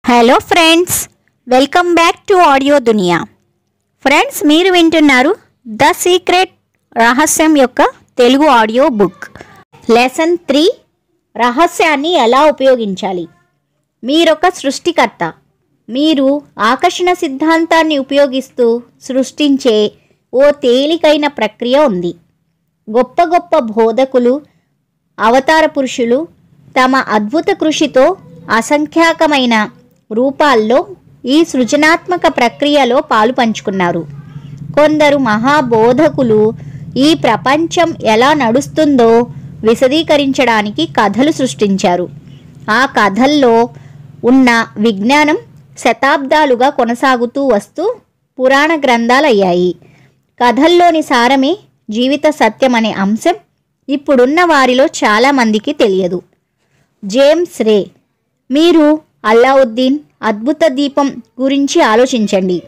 hello friends welcome back to audio Duniya friends మీరు వింటున్నారు the secret రహస్యం యొక్క Telugu audio book lesson three రహస్యాన్ని ఎలా ఉపయోగించాలి మీరొక సృష్టికర్త మీరు ఆకర్షణ సిద్ధాంతాన్ని ఉపయోగిస్తూ సృష్టించే ఓ తేలికైన ప్రక్రియ ఉంది గొప్ప గొప్ప బోధకులు అవతార పురుషులు తమ అద్భుత కృషితో అసంఖ్యాకమైన రూపాల్లో ఈ సృజనాత్మక ప్రక్రియలో పాలు పంచుకున్నారు కొందరు మహాబోధకులు ఈ ప్రపంచం ఎలా నడుస్తుందో విశదీకరించడానికి కథలు సృష్టించారు ఆ కథల్లో ఉన్న విజ్ఞానం శతాబ్దాలుగా కొనసాగుతూ వస్తూ పురాణ గ్రంథాలయ్యాయి కథల్లోని సారమే జీవిత సత్యం అనే అంశం ఇప్పుడున్న వారిలో చాలామందికి తెలియదు జేమ్స్ రే మీరు అల్లావుద్దీన్ అద్భుత దీపం గురించి ఆలోచించండి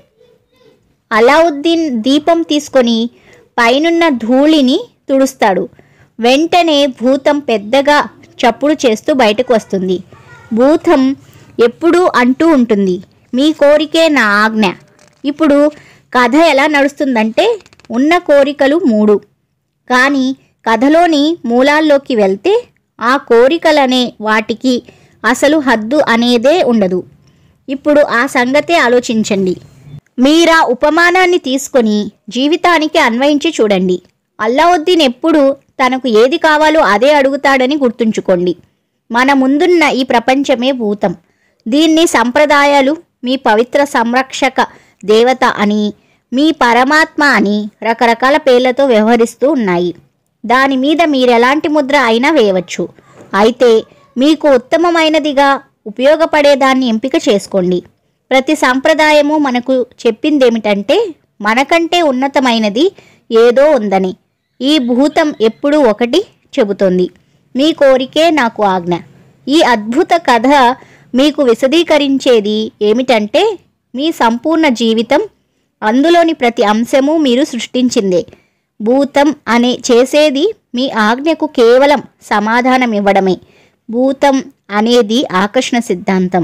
అలావుద్దీన్ దీపం తీసుకొని పైనున్న ధూళిని తుడుస్తాడు వెంటనే భూతం పెద్దగా చప్పుడు చేస్తూ బయటకు వస్తుంది భూతం ఎప్పుడూ అంటూ ఉంటుంది మీ కోరికే నా ఆజ్ఞ ఇప్పుడు కథ ఎలా నడుస్తుందంటే ఉన్న కోరికలు మూడు కానీ కథలోని మూలాల్లోకి వెళ్తే ఆ కోరికలనే వాటికి అసలు హద్దు అనేదే ఉండదు ఇప్పుడు ఆ సంగతే ఆలోచించండి మీరా ఉపమానాన్ని తీసుకొని జీవితానికి అన్వయించి చూడండి అల్లావుద్దీన్ ఎప్పుడు తనకు ఏది కావాలో అదే అడుగుతాడని గుర్తుంచుకోండి మన ముందున్న ఈ ప్రపంచమే భూతం దీన్ని సంప్రదాయాలు మీ పవిత్ర సంరక్షక దేవత అని మీ పరమాత్మ అని రకరకాల పేర్లతో వ్యవహరిస్తూ ఉన్నాయి దాని మీద మీరెలాంటి ముద్ర అయినా వేయవచ్చు అయితే మీకు ఉత్తమమైనదిగా ఉపయోగపడేదాన్ని ఎంపిక చేసుకోండి ప్రతి సంప్రదాయము మనకు చెప్పిందేమిటంటే మనకంటే ఉన్నతమైనది ఏదో ఉందని ఈ భూతం ఎప్పుడూ ఒకటి చెబుతోంది మీ కోరికే నాకు ఆజ్ఞ ఈ అద్భుత కథ మీకు విశదీకరించేది ఏమిటంటే మీ సంపూర్ణ జీవితం అందులోని ప్రతి అంశము మీరు సృష్టించిందే భూతం అనే చేసేది మీ ఆజ్ఞకు కేవలం సమాధానం ఇవ్వడమే భూతం అనేది ఆకర్షణ సిద్ధాంతం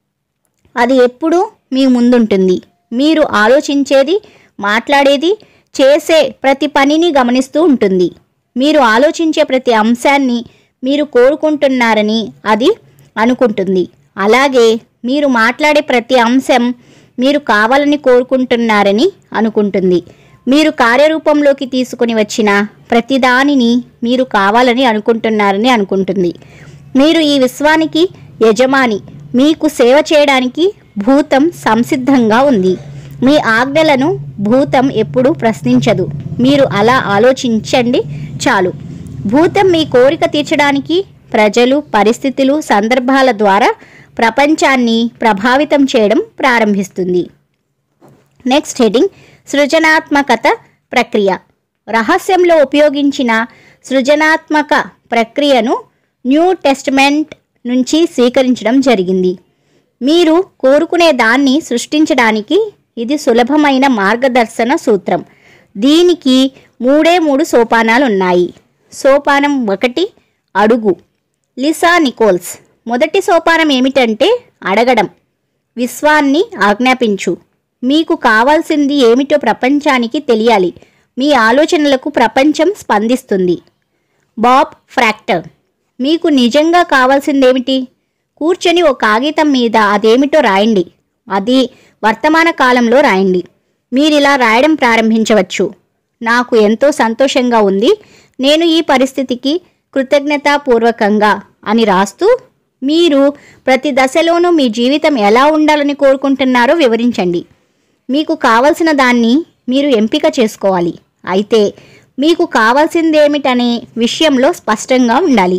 అది ఎప్పుడూ మీ ముందుంటుంది మీరు ఆలోచించేది మాట్లాడేది చేసే ప్రతి పనిని గమనిస్తూ ఉంటుంది మీరు ఆలోచించే ప్రతి అంశాన్ని మీరు కోరుకుంటున్నారని అది అనుకుంటుంది అలాగే మీరు మాట్లాడే ప్రతి అంశం మీరు కావాలని కోరుకుంటున్నారని అనుకుంటుంది మీరు కార్యరూపంలోకి తీసుకుని వచ్చిన ప్రతిదానిని మీరు కావాలని అనుకుంటున్నారని అనుకుంటుంది మీరు ఈ విశ్వానికి యజమాని మీకు సేవ చేయడానికి భూతం సంసిద్ధంగా ఉంది మీ ఆజ్ఞలను భూతం ఎప్పుడూ ప్రశ్నించదు మీరు అలా ఆలోచించండి చాలు భూతం మీ కోరిక తీర్చడానికి ప్రజలు పరిస్థితులు సందర్భాల ద్వారా ప్రపంచాన్ని ప్రభావితం చేయడం ప్రారంభిస్తుంది నెక్స్ట్ హెడింగ్ సృజనాత్మకత ప్రక్రియ రహస్యంలో ఉపయోగించిన సృజనాత్మక ప్రక్రియను న్యూ టెస్ట్మెంట్ నుంచి స్వీకరించడం జరిగింది మీరు కోరుకునే దాన్ని సృష్టించడానికి ఇది సులభమైన మార్గదర్శన సూత్రం దీనికి మూడే మూడు సోపానాలు ఉన్నాయి సోపానం ఒకటి అడుగు లిసా నికోల్స్ మొదటి సోపానం ఏమిటంటే అడగడం విశ్వాన్ని ఆజ్ఞాపించు మీకు కావాల్సింది ఏమిటో ప్రపంచానికి తెలియాలి మీ ఆలోచనలకు ప్రపంచం స్పందిస్తుంది బాబ్ ఫ్రాక్టర్ మీకు నిజంగా కావాల్సిందేమిటి కూర్చొని ఒక కాగితం మీద అదేమిటో రాయండి అది వర్తమాన కాలంలో రాయండి మీరిలా రాయడం ప్రారంభించవచ్చు నాకు ఎంతో సంతోషంగా ఉంది నేను ఈ పరిస్థితికి కృతజ్ఞతాపూర్వకంగా అని రాస్తూ మీరు ప్రతి దశలోనూ మీ జీవితం ఎలా ఉండాలని కోరుకుంటున్నారో వివరించండి మీకు కావలసిన దాన్ని మీరు ఎంపిక చేసుకోవాలి అయితే మీకు కావాల్సిందేమిటనే విషయంలో స్పష్టంగా ఉండాలి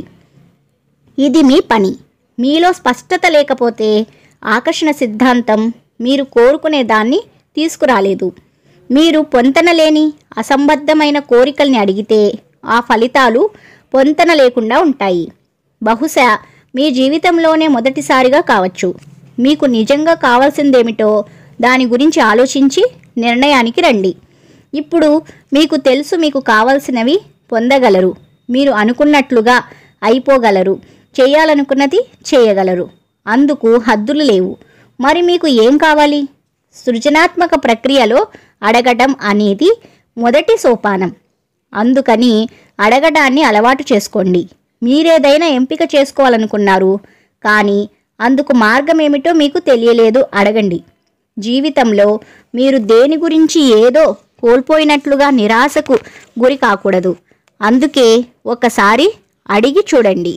ఇది మీ పని మీలో స్పష్టత లేకపోతే ఆకర్షణ సిద్ధాంతం మీరు కోరుకునే దాన్ని తీసుకురాలేదు మీరు పొంతనలేని అసంబద్ధమైన కోరికల్ని అడిగితే ఆ ఫలితాలు పొంతన లేకుండా ఉంటాయి బహుశా మీ జీవితంలోనే మొదటిసారిగా కావచ్చు మీకు నిజంగా కావాల్సిందేమిటో దాని గురించి ఆలోచించి నిర్ణయానికి రండి ఇప్పుడు మీకు తెలుసు మీకు కావాల్సినవి పొందగలరు మీరు అనుకున్నట్లుగా అయిపోగలరు చేయాలనుకున్నది చేయగలరు అందుకు హద్దులు లేవు మరి మీకు ఏం కావాలి సృజనాత్మక ప్రక్రియలో అడగటం అనేది మొదటి సోపానం అందుకని అడగడాన్ని అలవాటు చేసుకోండి మీరేదైనా ఎంపిక చేసుకోవాలనుకున్నారు కానీ అందుకు మార్గం ఏమిటో మీకు తెలియలేదు అడగండి జీవితంలో మీరు దేని గురించి ఏదో కోల్పోయినట్లుగా నిరాశకు గురి కాకూడదు అందుకే ఒకసారి అడిగి చూడండి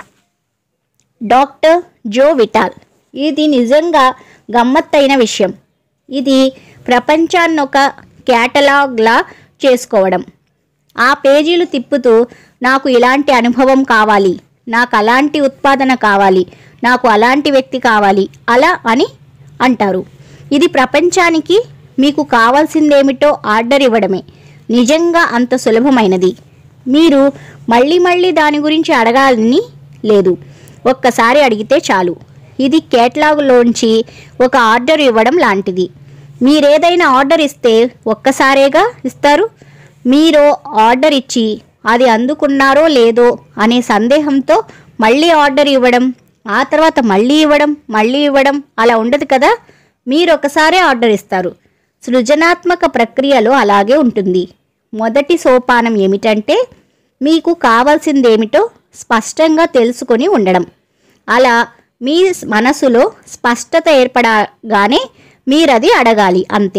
డాక్టర్ జో విటాల్ ఇది నిజంగా గమ్మత్తైన విషయం ఇది ప్రపంచాన్ని ఒక క్యాటలాగ్లా చేసుకోవడం ఆ పేజీలు తిప్పుతూ నాకు ఇలాంటి అనుభవం కావాలి నాకు అలాంటి ఉత్పాదన కావాలి నాకు అలాంటి వ్యక్తి కావాలి అలా అని అంటారు ఇది ప్రపంచానికి మీకు కావాల్సిందేమిటో ఆర్డర్ ఇవ్వడమే నిజంగా అంత సులభమైనది మీరు మళ్ళీ మళ్ళీ దాని గురించి అడగాలని లేదు ఒక్కసారి అడిగితే చాలు ఇది కేటలాగులోంచి ఒక ఆర్డర్ ఇవ్వడం లాంటిది మీరేదైనా ఆర్డర్ ఇస్తే ఒక్కసారేగా ఇస్తారు మీరు ఆర్డర్ ఇచ్చి అది అందుకున్నారో లేదో అనే సందేహంతో మళ్ళీ ఆర్డర్ ఇవ్వడం ఆ తర్వాత మళ్ళీ ఇవ్వడం మళ్ళీ ఇవ్వడం అలా ఉండదు కదా మీరు ఒకసారే ఆర్డర్ ఇస్తారు సృజనాత్మక ప్రక్రియలో అలాగే ఉంటుంది మొదటి సోపానం ఏమిటంటే మీకు కావాల్సిందేమిటో స్పష్టంగా తెలుసుకొని ఉండడం అలా మీ మనసులో స్పష్టత ఏర్పడగానే మీరది అడగాలి అంతే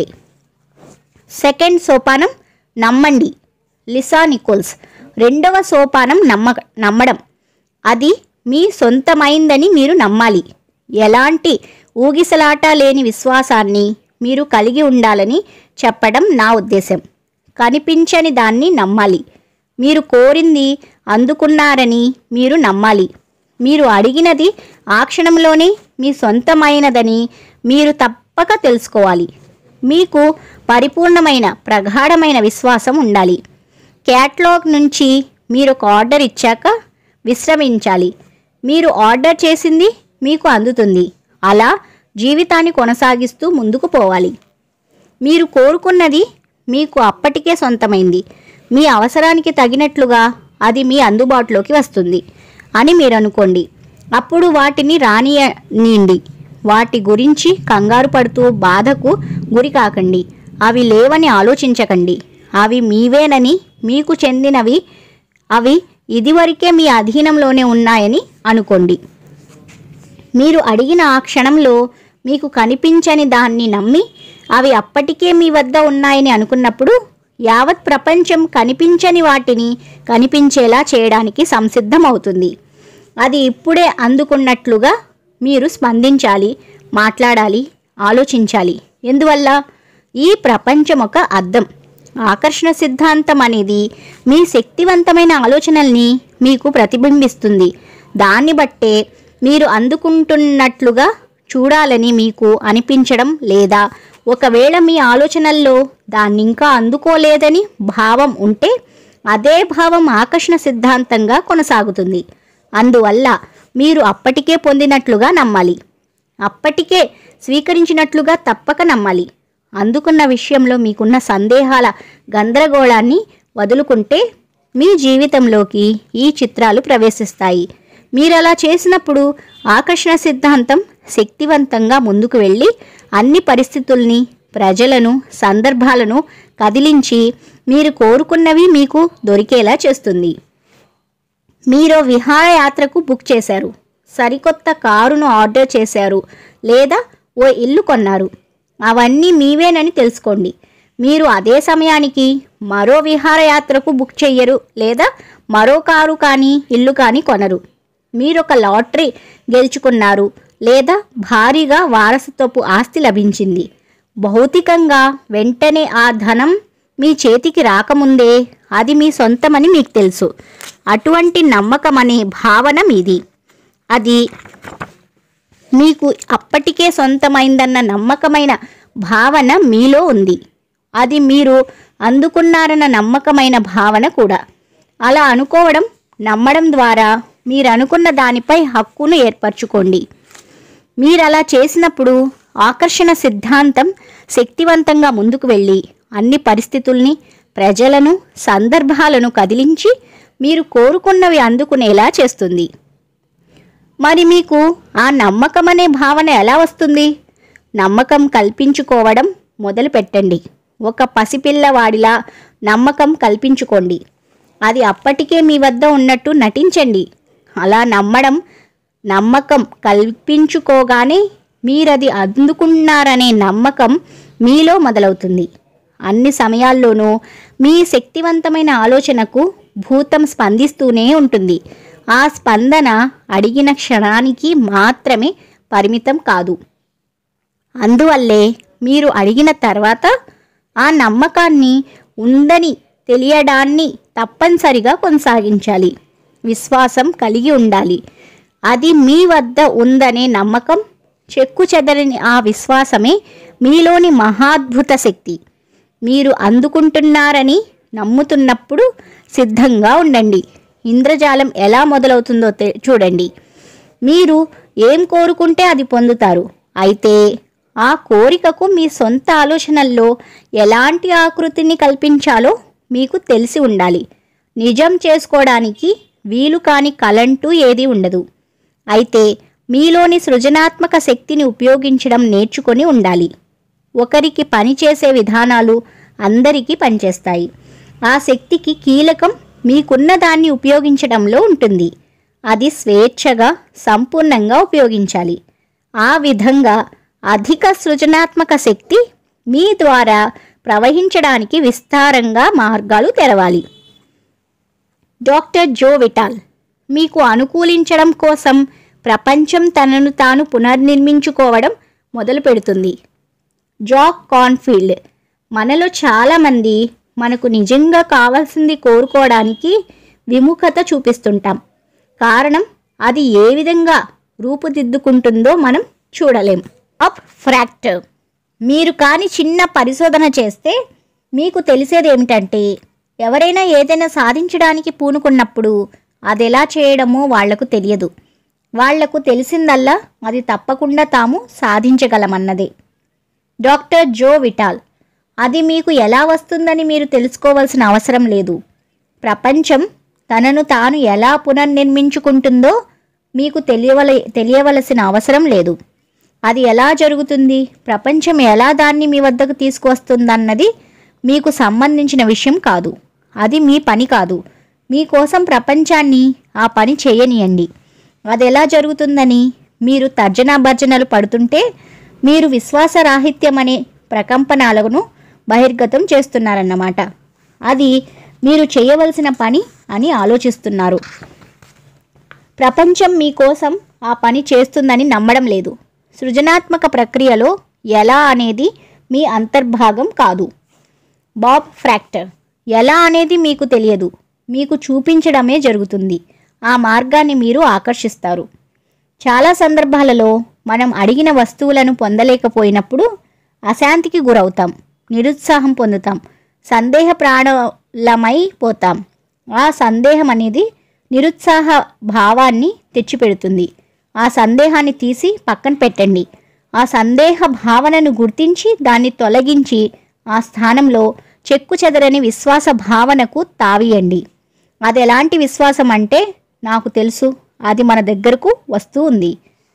సెకండ్ సోపానం నమ్మండి లిసా నికోల్స్ రెండవ సోపానం నమ్మ నమ్మడం అది మీ సొంతమైందని మీరు నమ్మాలి ఎలాంటి ఊగిసలాట లేని విశ్వాసాన్ని మీరు కలిగి ఉండాలని చెప్పడం నా ఉద్దేశం కనిపించని దాన్ని నమ్మాలి మీరు కోరింది అందుకున్నారని మీరు నమ్మాలి మీరు అడిగినది ఆ క్షణంలోనే మీ సొంతమైనదని మీరు తప్పక తెలుసుకోవాలి మీకు పరిపూర్ణమైన ప్రగాఢమైన విశ్వాసం ఉండాలి క్యాట్లాగ్ నుంచి మీరు ఒక ఆర్డర్ ఇచ్చాక విశ్రమించాలి మీరు ఆర్డర్ చేసింది మీకు అందుతుంది అలా జీవితాన్ని కొనసాగిస్తూ ముందుకు పోవాలి మీరు కోరుకున్నది మీకు అప్పటికే సొంతమైంది మీ అవసరానికి తగినట్లుగా అది మీ అందుబాటులోకి వస్తుంది అని మీరు అనుకోండి అప్పుడు వాటిని రానియనియండి వాటి గురించి కంగారు పడుతూ బాధకు గురి కాకండి అవి లేవని ఆలోచించకండి అవి మీవేనని మీకు చెందినవి అవి ఇదివరకే మీ అధీనంలోనే ఉన్నాయని అనుకోండి మీరు అడిగిన ఆ క్షణంలో మీకు కనిపించని దాన్ని నమ్మి అవి అప్పటికే మీ వద్ద ఉన్నాయని అనుకున్నప్పుడు యావత్ ప్రపంచం కనిపించని వాటిని కనిపించేలా చేయడానికి సంసిద్ధమవుతుంది అది ఇప్పుడే అందుకున్నట్లుగా మీరు స్పందించాలి మాట్లాడాలి ఆలోచించాలి ఎందువల్ల ఈ ప్రపంచం ఒక అద్దం ఆకర్షణ సిద్ధాంతం అనేది మీ శక్తివంతమైన ఆలోచనల్ని మీకు ప్రతిబింబిస్తుంది దాన్ని బట్టే మీరు అందుకుంటున్నట్లుగా చూడాలని మీకు అనిపించడం లేదా ఒకవేళ మీ ఆలోచనల్లో దాన్ని ఇంకా అందుకోలేదని భావం ఉంటే అదే భావం ఆకర్షణ సిద్ధాంతంగా కొనసాగుతుంది అందువల్ల మీరు అప్పటికే పొందినట్లుగా నమ్మాలి అప్పటికే స్వీకరించినట్లుగా తప్పక నమ్మాలి అందుకున్న విషయంలో మీకున్న సందేహాల గందరగోళాన్ని వదులుకుంటే మీ జీవితంలోకి ఈ చిత్రాలు ప్రవేశిస్తాయి మీరు అలా చేసినప్పుడు ఆకర్షణ సిద్ధాంతం శక్తివంతంగా ముందుకు వెళ్ళి అన్ని పరిస్థితుల్ని ప్రజలను సందర్భాలను కదిలించి మీరు కోరుకున్నవి మీకు దొరికేలా చేస్తుంది మీరు విహారయాత్రకు బుక్ చేశారు సరికొత్త కారును ఆర్డర్ చేశారు లేదా ఓ ఇల్లు కొన్నారు అవన్నీ మీవేనని తెలుసుకోండి మీరు అదే సమయానికి మరో విహారయాత్రకు బుక్ చెయ్యరు లేదా మరో కారు కానీ ఇల్లు కానీ కొనరు మీరు ఒక లాటరీ గెలుచుకున్నారు లేదా భారీగా వారసత్వపు ఆస్తి లభించింది భౌతికంగా వెంటనే ఆ ధనం మీ చేతికి రాకముందే అది మీ సొంతమని మీకు తెలుసు అటువంటి నమ్మకం అనే భావన మీది అది మీకు అప్పటికే సొంతమైందన్న నమ్మకమైన భావన మీలో ఉంది అది మీరు అందుకున్నారన్న నమ్మకమైన భావన కూడా అలా అనుకోవడం నమ్మడం ద్వారా మీరు అనుకున్న దానిపై హక్కును ఏర్పరచుకోండి మీరు అలా చేసినప్పుడు ఆకర్షణ సిద్ధాంతం శక్తివంతంగా ముందుకు వెళ్ళి అన్ని పరిస్థితుల్ని ప్రజలను సందర్భాలను కదిలించి మీరు కోరుకున్నవి అందుకునేలా చేస్తుంది మరి మీకు ఆ నమ్మకం అనే భావన ఎలా వస్తుంది నమ్మకం కల్పించుకోవడం మొదలు పెట్టండి ఒక పసిపిల్లవాడిలా నమ్మకం కల్పించుకోండి అది అప్పటికే మీ వద్ద ఉన్నట్టు నటించండి అలా నమ్మడం నమ్మకం కల్పించుకోగానే మీరది అందుకున్నారనే నమ్మకం మీలో మొదలవుతుంది అన్ని సమయాల్లోనూ మీ శక్తివంతమైన ఆలోచనకు భూతం స్పందిస్తూనే ఉంటుంది ఆ స్పందన అడిగిన క్షణానికి మాత్రమే పరిమితం కాదు అందువల్లే మీరు అడిగిన తర్వాత ఆ నమ్మకాన్ని ఉందని తెలియడాన్ని తప్పనిసరిగా కొనసాగించాలి విశ్వాసం కలిగి ఉండాలి అది మీ వద్ద ఉందనే నమ్మకం చెక్కు చెదరని ఆ విశ్వాసమే మీలోని మహాద్భుత శక్తి మీరు అందుకుంటున్నారని నమ్ముతున్నప్పుడు సిద్ధంగా ఉండండి ఇంద్రజాలం ఎలా మొదలవుతుందో తె- చూడండి మీరు ఏం కోరుకుంటే అది పొందుతారు అయితే ఆ కోరికకు మీ సొంత ఆలోచనల్లో ఎలాంటి ఆకృతిని కల్పించాలో మీకు తెలిసి ఉండాలి నిజం చేసుకోవడానికి వీలు కాని కలంటూ ఏదీ ఉండదు అయితే మీలోని సృజనాత్మక శక్తిని ఉపయోగించడం నేర్చుకొని ఉండాలి ఒకరికి పనిచేసే విధానాలు అందరికీ పనిచేస్తాయి ఆ శక్తికి కీలకం మీకున్న దాన్ని ఉపయోగించడంలో ఉంటుంది అది స్వేచ్ఛగా సంపూర్ణంగా ఉపయోగించాలి ఆ విధంగా అధిక సృజనాత్మక శక్తి మీ ద్వారా ప్రవహించడానికి విస్తారంగా మార్గాలు తెరవాలి డాక్టర్ జో విటాల్ మీకు అనుకూలించడం కోసం ప్రపంచం తనను తాను పునర్నిర్మించుకోవడం మొదలు పెడుతుంది జాక్ కాన్ఫీల్డ్ మనలో చాలామంది మనకు నిజంగా కావాల్సింది కోరుకోవడానికి విముఖత చూపిస్తుంటాం కారణం అది ఏ విధంగా రూపుదిద్దుకుంటుందో మనం చూడలేం అప్ ఫ్రాక్టర్ మీరు కాని చిన్న పరిశోధన చేస్తే మీకు తెలిసేది ఏమిటంటే ఎవరైనా ఏదైనా సాధించడానికి పూనుకున్నప్పుడు అది ఎలా చేయడమో వాళ్లకు తెలియదు వాళ్లకు తెలిసిందల్లా అది తప్పకుండా తాము సాధించగలమన్నదే డాక్టర్ జో విటాల్ అది మీకు ఎలా వస్తుందని మీరు తెలుసుకోవాల్సిన అవసరం లేదు ప్రపంచం తనను తాను ఎలా పునర్నిర్మించుకుంటుందో మీకు తెలియవల తెలియవలసిన అవసరం లేదు అది ఎలా జరుగుతుంది ప్రపంచం ఎలా దాన్ని మీ వద్దకు తీసుకువస్తుందన్నది మీకు సంబంధించిన విషయం కాదు అది మీ పని కాదు మీకోసం ప్రపంచాన్ని ఆ పని చేయనియండి అది ఎలా జరుగుతుందని మీరు తర్జనా భర్జనలు పడుతుంటే మీరు విశ్వాసరాహిత్యం అనే ప్రకంపనాలను బహిర్గతం చేస్తున్నారన్నమాట అది మీరు చేయవలసిన పని అని ఆలోచిస్తున్నారు ప్రపంచం మీకోసం ఆ పని చేస్తుందని నమ్మడం లేదు సృజనాత్మక ప్రక్రియలో ఎలా అనేది మీ అంతర్భాగం కాదు బాబ్ ఫ్రాక్టర్ ఎలా అనేది మీకు తెలియదు మీకు చూపించడమే జరుగుతుంది ఆ మార్గాన్ని మీరు ఆకర్షిస్తారు చాలా సందర్భాలలో మనం అడిగిన వస్తువులను పొందలేకపోయినప్పుడు అశాంతికి గురవుతాం నిరుత్సాహం పొందుతాం సందేహ ప్రాణలమై పోతాం ఆ సందేహం అనేది నిరుత్సాహ భావాన్ని తెచ్చిపెడుతుంది ఆ సందేహాన్ని తీసి పక్కన పెట్టండి ఆ సందేహ భావనను గుర్తించి దాన్ని తొలగించి ఆ స్థానంలో చెక్కు చెదరని విశ్వాస భావనకు తావియండి అది ఎలాంటి విశ్వాసం అంటే నాకు తెలుసు అది మన దగ్గరకు వస్తూ ఉంది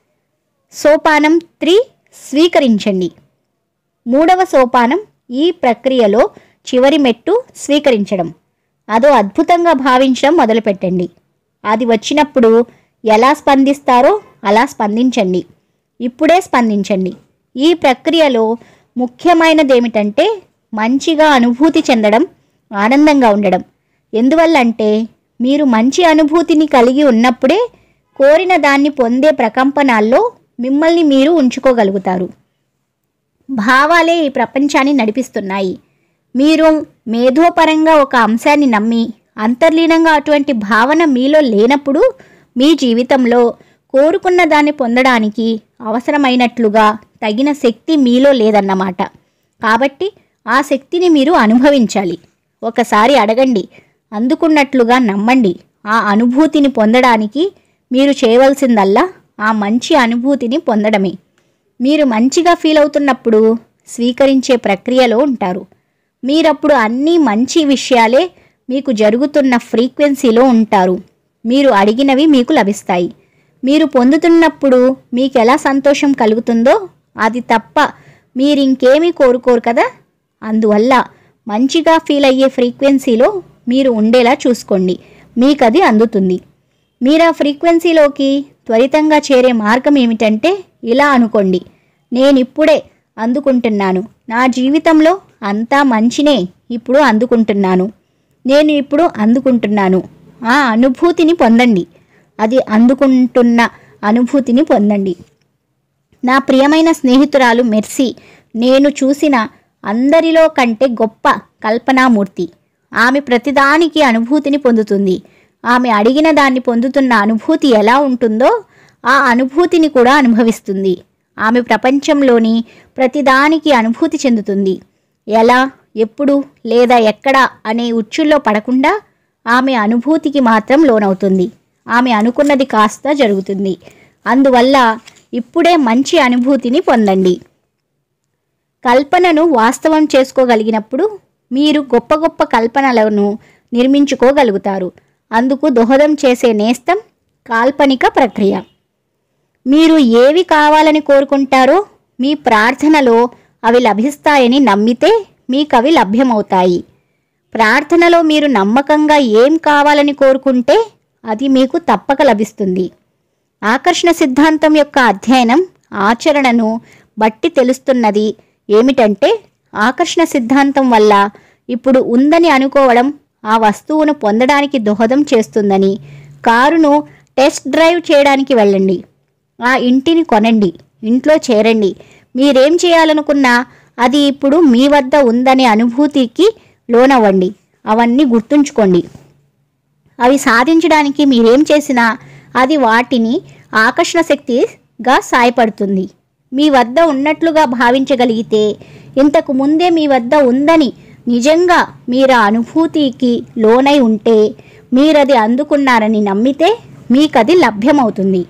సోపానం త్రీ స్వీకరించండి మూడవ సోపానం ఈ ప్రక్రియలో చివరి మెట్టు స్వీకరించడం అదో అద్భుతంగా భావించడం మొదలుపెట్టండి అది వచ్చినప్పుడు ఎలా స్పందిస్తారో అలా స్పందించండి ఇప్పుడే స్పందించండి ఈ ప్రక్రియలో ముఖ్యమైనది ఏమిటంటే మంచిగా అనుభూతి చెందడం ఆనందంగా ఉండడం ఎందువల్లంటే మీరు మంచి అనుభూతిని కలిగి ఉన్నప్పుడే కోరిన దాన్ని పొందే ప్రకంపనాల్లో మిమ్మల్ని మీరు ఉంచుకోగలుగుతారు భావాలే ఈ ప్రపంచాన్ని నడిపిస్తున్నాయి మీరు మేధోపరంగా ఒక అంశాన్ని నమ్మి అంతర్లీనంగా అటువంటి భావన మీలో లేనప్పుడు మీ జీవితంలో కోరుకున్న దాన్ని పొందడానికి అవసరమైనట్లుగా తగిన శక్తి మీలో లేదన్నమాట కాబట్టి ఆ శక్తిని మీరు అనుభవించాలి ఒకసారి అడగండి అందుకున్నట్లుగా నమ్మండి ఆ అనుభూతిని పొందడానికి మీరు చేయవలసిందల్లా ఆ మంచి అనుభూతిని పొందడమే మీరు మంచిగా ఫీల్ అవుతున్నప్పుడు స్వీకరించే ప్రక్రియలో ఉంటారు మీరప్పుడు అన్ని మంచి విషయాలే మీకు జరుగుతున్న ఫ్రీక్వెన్సీలో ఉంటారు మీరు అడిగినవి మీకు లభిస్తాయి మీరు పొందుతున్నప్పుడు మీకు ఎలా సంతోషం కలుగుతుందో అది తప్ప మీరింకేమీ కోరుకోరు కదా అందువల్ల మంచిగా ఫీల్ అయ్యే ఫ్రీక్వెన్సీలో మీరు ఉండేలా చూసుకోండి మీకు అది అందుతుంది మీరు ఆ ఫ్రీక్వెన్సీలోకి త్వరితంగా చేరే మార్గం ఏమిటంటే ఇలా అనుకోండి నేనిప్పుడే అందుకుంటున్నాను నా జీవితంలో అంతా మంచినే ఇప్పుడు అందుకుంటున్నాను నేను ఇప్పుడు అందుకుంటున్నాను ఆ అనుభూతిని పొందండి అది అందుకుంటున్న అనుభూతిని పొందండి నా ప్రియమైన స్నేహితురాలు మెర్సీ నేను చూసిన అందరిలో కంటే గొప్ప కల్పనామూర్తి ఆమె ప్రతిదానికి అనుభూతిని పొందుతుంది ఆమె అడిగిన దాన్ని పొందుతున్న అనుభూతి ఎలా ఉంటుందో ఆ అనుభూతిని కూడా అనుభవిస్తుంది ఆమె ప్రపంచంలోని ప్రతిదానికి అనుభూతి చెందుతుంది ఎలా ఎప్పుడు లేదా ఎక్కడ అనే ఉచ్చుల్లో పడకుండా ఆమె అనుభూతికి మాత్రం లోనవుతుంది ఆమె అనుకున్నది కాస్త జరుగుతుంది అందువల్ల ఇప్పుడే మంచి అనుభూతిని పొందండి కల్పనను వాస్తవం చేసుకోగలిగినప్పుడు మీరు గొప్ప గొప్ప కల్పనలను నిర్మించుకోగలుగుతారు అందుకు దోహదం చేసే నేస్తం కాల్పనిక ప్రక్రియ మీరు ఏవి కావాలని కోరుకుంటారో మీ ప్రార్థనలో అవి లభిస్తాయని నమ్మితే మీకు అవి లభ్యమవుతాయి ప్రార్థనలో మీరు నమ్మకంగా ఏం కావాలని కోరుకుంటే అది మీకు తప్పక లభిస్తుంది ఆకర్షణ సిద్ధాంతం యొక్క అధ్యయనం ఆచరణను బట్టి తెలుస్తున్నది ఏమిటంటే ఆకర్షణ సిద్ధాంతం వల్ల ఇప్పుడు ఉందని అనుకోవడం ఆ వస్తువును పొందడానికి దోహదం చేస్తుందని కారును టెస్ట్ డ్రైవ్ చేయడానికి వెళ్ళండి ఆ ఇంటిని కొనండి ఇంట్లో చేరండి మీరేం చేయాలనుకున్నా అది ఇప్పుడు మీ వద్ద ఉందనే అనుభూతికి లోనవ్వండి అవన్నీ గుర్తుంచుకోండి అవి సాధించడానికి మీరేం చేసినా అది వాటిని ఆకర్షణ శక్తిగా సాయపడుతుంది మీ వద్ద ఉన్నట్లుగా భావించగలిగితే ఇంతకు ముందే మీ వద్ద ఉందని నిజంగా మీరు ఆ అనుభూతికి లోనై ఉంటే మీరది అందుకున్నారని నమ్మితే మీకది లభ్యమవుతుంది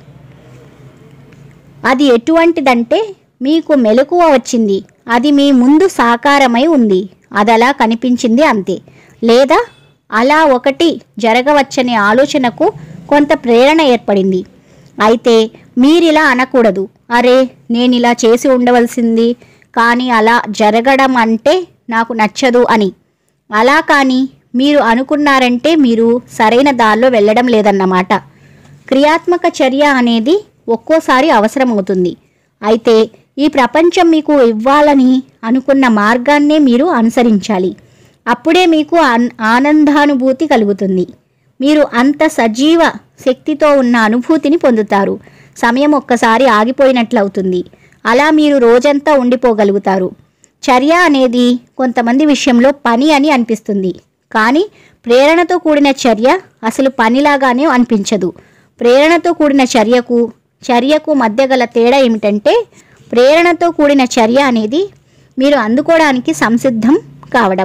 అది ఎటువంటిదంటే మీకు మెలకువ వచ్చింది అది మీ ముందు సాకారమై ఉంది అదలా కనిపించింది అంతే లేదా అలా ఒకటి జరగవచ్చనే ఆలోచనకు కొంత ప్రేరణ ఏర్పడింది అయితే మీరిలా అనకూడదు అరే నేను ఇలా చేసి ఉండవలసింది కానీ అలా జరగడం అంటే నాకు నచ్చదు అని అలా కానీ మీరు అనుకున్నారంటే మీరు సరైన దారిలో వెళ్ళడం లేదన్నమాట క్రియాత్మక చర్య అనేది ఒక్కోసారి అవసరమవుతుంది అయితే ఈ ప్రపంచం మీకు ఇవ్వాలని అనుకున్న మార్గాన్నే మీరు అనుసరించాలి అప్పుడే మీకు ఆన్- ఆనందానుభూతి కలుగుతుంది మీరు అంత సజీవ శక్తితో ఉన్న అనుభూతిని పొందుతారు సమయం ఒక్కసారి ఆగిపోయినట్లవుతుంది అలా మీరు రోజంతా ఉండిపోగలుగుతారు చర్య అనేది కొంతమంది విషయంలో పని అని అనిపిస్తుంది కానీ ప్రేరణతో కూడిన చర్య అసలు పనిలాగానే అనిపించదు ప్రేరణతో కూడిన చర్యకు చర్యకు మధ్య గల తేడా ఏమిటంటే ప్రేరణతో కూడిన చర్య అనేది మీరు అందుకోవడానికి సంసిద్ధం కావడం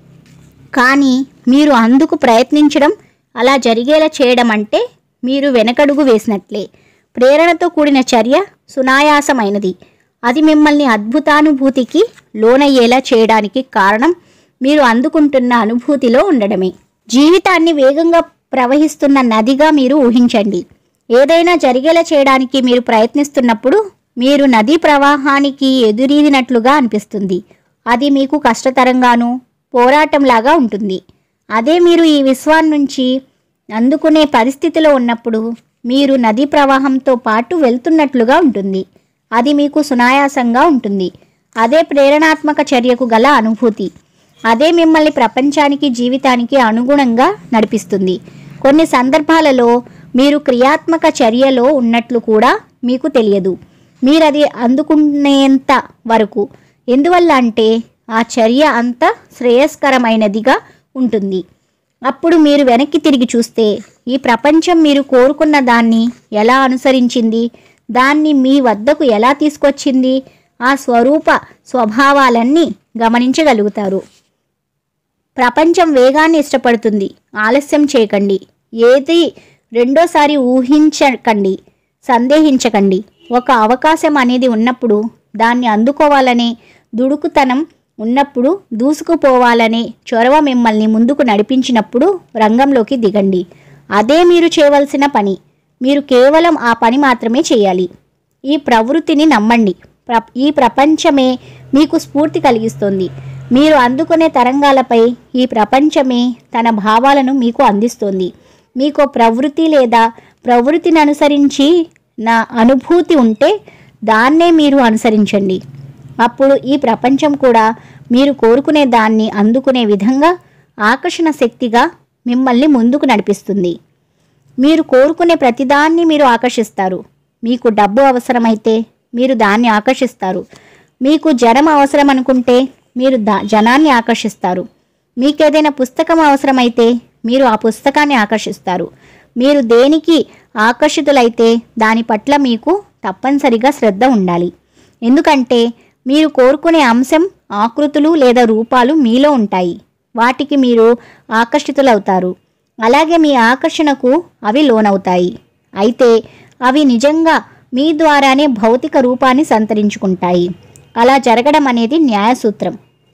కానీ మీరు అందుకు ప్రయత్నించడం అలా జరిగేలా చేయడం అంటే మీరు వెనకడుగు వేసినట్లే ప్రేరణతో కూడిన చర్య సునాయాసమైనది అది మిమ్మల్ని అద్భుతానుభూతికి లోనయ్యేలా చేయడానికి కారణం మీరు అందుకుంటున్న అనుభూతిలో ఉండడమే జీవితాన్ని వేగంగా ప్రవహిస్తున్న నదిగా మీరు ఊహించండి ఏదైనా జరిగేలా చేయడానికి మీరు ప్రయత్నిస్తున్నప్పుడు మీరు నదీ ప్రవాహానికి ఎదురీదినట్లుగా అనిపిస్తుంది అది మీకు కష్టతరంగాను పోరాటంలాగా ఉంటుంది అదే మీరు ఈ విశ్వాన్ని నుంచి అందుకునే పరిస్థితిలో ఉన్నప్పుడు మీరు నదీ ప్రవాహంతో పాటు వెళ్తున్నట్లుగా ఉంటుంది అది మీకు సునాయాసంగా ఉంటుంది అదే ప్రేరణాత్మక చర్యకు గల అనుభూతి అదే మిమ్మల్ని ప్రపంచానికి జీవితానికి అనుగుణంగా నడిపిస్తుంది కొన్ని సందర్భాలలో మీరు క్రియాత్మక చర్యలో ఉన్నట్లు కూడా మీకు తెలియదు మీరది అందుకునేంత వరకు ఎందువల్ల అంటే ఆ చర్య అంత శ్రేయస్కరమైనదిగా ఉంటుంది అప్పుడు మీరు వెనక్కి తిరిగి చూస్తే ఈ ప్రపంచం మీరు కోరుకున్న దాన్ని ఎలా అనుసరించింది దాన్ని మీ వద్దకు ఎలా తీసుకొచ్చింది ఆ స్వరూప స్వభావాలన్నీ గమనించగలుగుతారు ప్రపంచం వేగాన్ని ఇష్టపడుతుంది ఆలస్యం చేయకండి ఏది రెండోసారి ఊహించకండి సందేహించకండి ఒక అవకాశం అనేది ఉన్నప్పుడు దాన్ని అందుకోవాలనే దుడుకుతనం ఉన్నప్పుడు దూసుకుపోవాలనే చొరవ మిమ్మల్ని ముందుకు నడిపించినప్పుడు రంగంలోకి దిగండి అదే మీరు చేయవలసిన పని మీరు కేవలం ఆ పని మాత్రమే చేయాలి ఈ ప్రవృత్తిని నమ్మండి ప్ర ఈ ప్రపంచమే మీకు స్ఫూర్తి కలిగిస్తుంది మీరు అందుకునే తరంగాలపై ఈ ప్రపంచమే తన భావాలను మీకు అందిస్తుంది మీకు ప్రవృత్తి లేదా ప్రవృత్తిని అనుసరించి నా అనుభూతి ఉంటే దాన్నే మీరు అనుసరించండి అప్పుడు ఈ ప్రపంచం కూడా మీరు కోరుకునే దాన్ని అందుకునే విధంగా ఆకర్షణ శక్తిగా మిమ్మల్ని ముందుకు నడిపిస్తుంది మీరు కోరుకునే ప్రతిదాన్ని మీరు ఆకర్షిస్తారు మీకు డబ్బు అవసరమైతే మీరు దాన్ని ఆకర్షిస్తారు మీకు జనం అవసరం అనుకుంటే మీరు దా జనాన్ని ఆకర్షిస్తారు మీకేదైనా పుస్తకం అవసరమైతే మీరు ఆ పుస్తకాన్ని ఆకర్షిస్తారు మీరు దేనికి ఆకర్షితులైతే దాని పట్ల మీకు తప్పనిసరిగా శ్రద్ధ ఉండాలి ఎందుకంటే మీరు కోరుకునే అంశం ఆకృతులు లేదా రూపాలు మీలో ఉంటాయి వాటికి మీరు ఆకర్షితులవుతారు అలాగే మీ ఆకర్షణకు అవి లోనవుతాయి అయితే అవి నిజంగా మీ ద్వారానే భౌతిక రూపాన్ని సంతరించుకుంటాయి అలా జరగడం అనేది న్యాయసూత్రం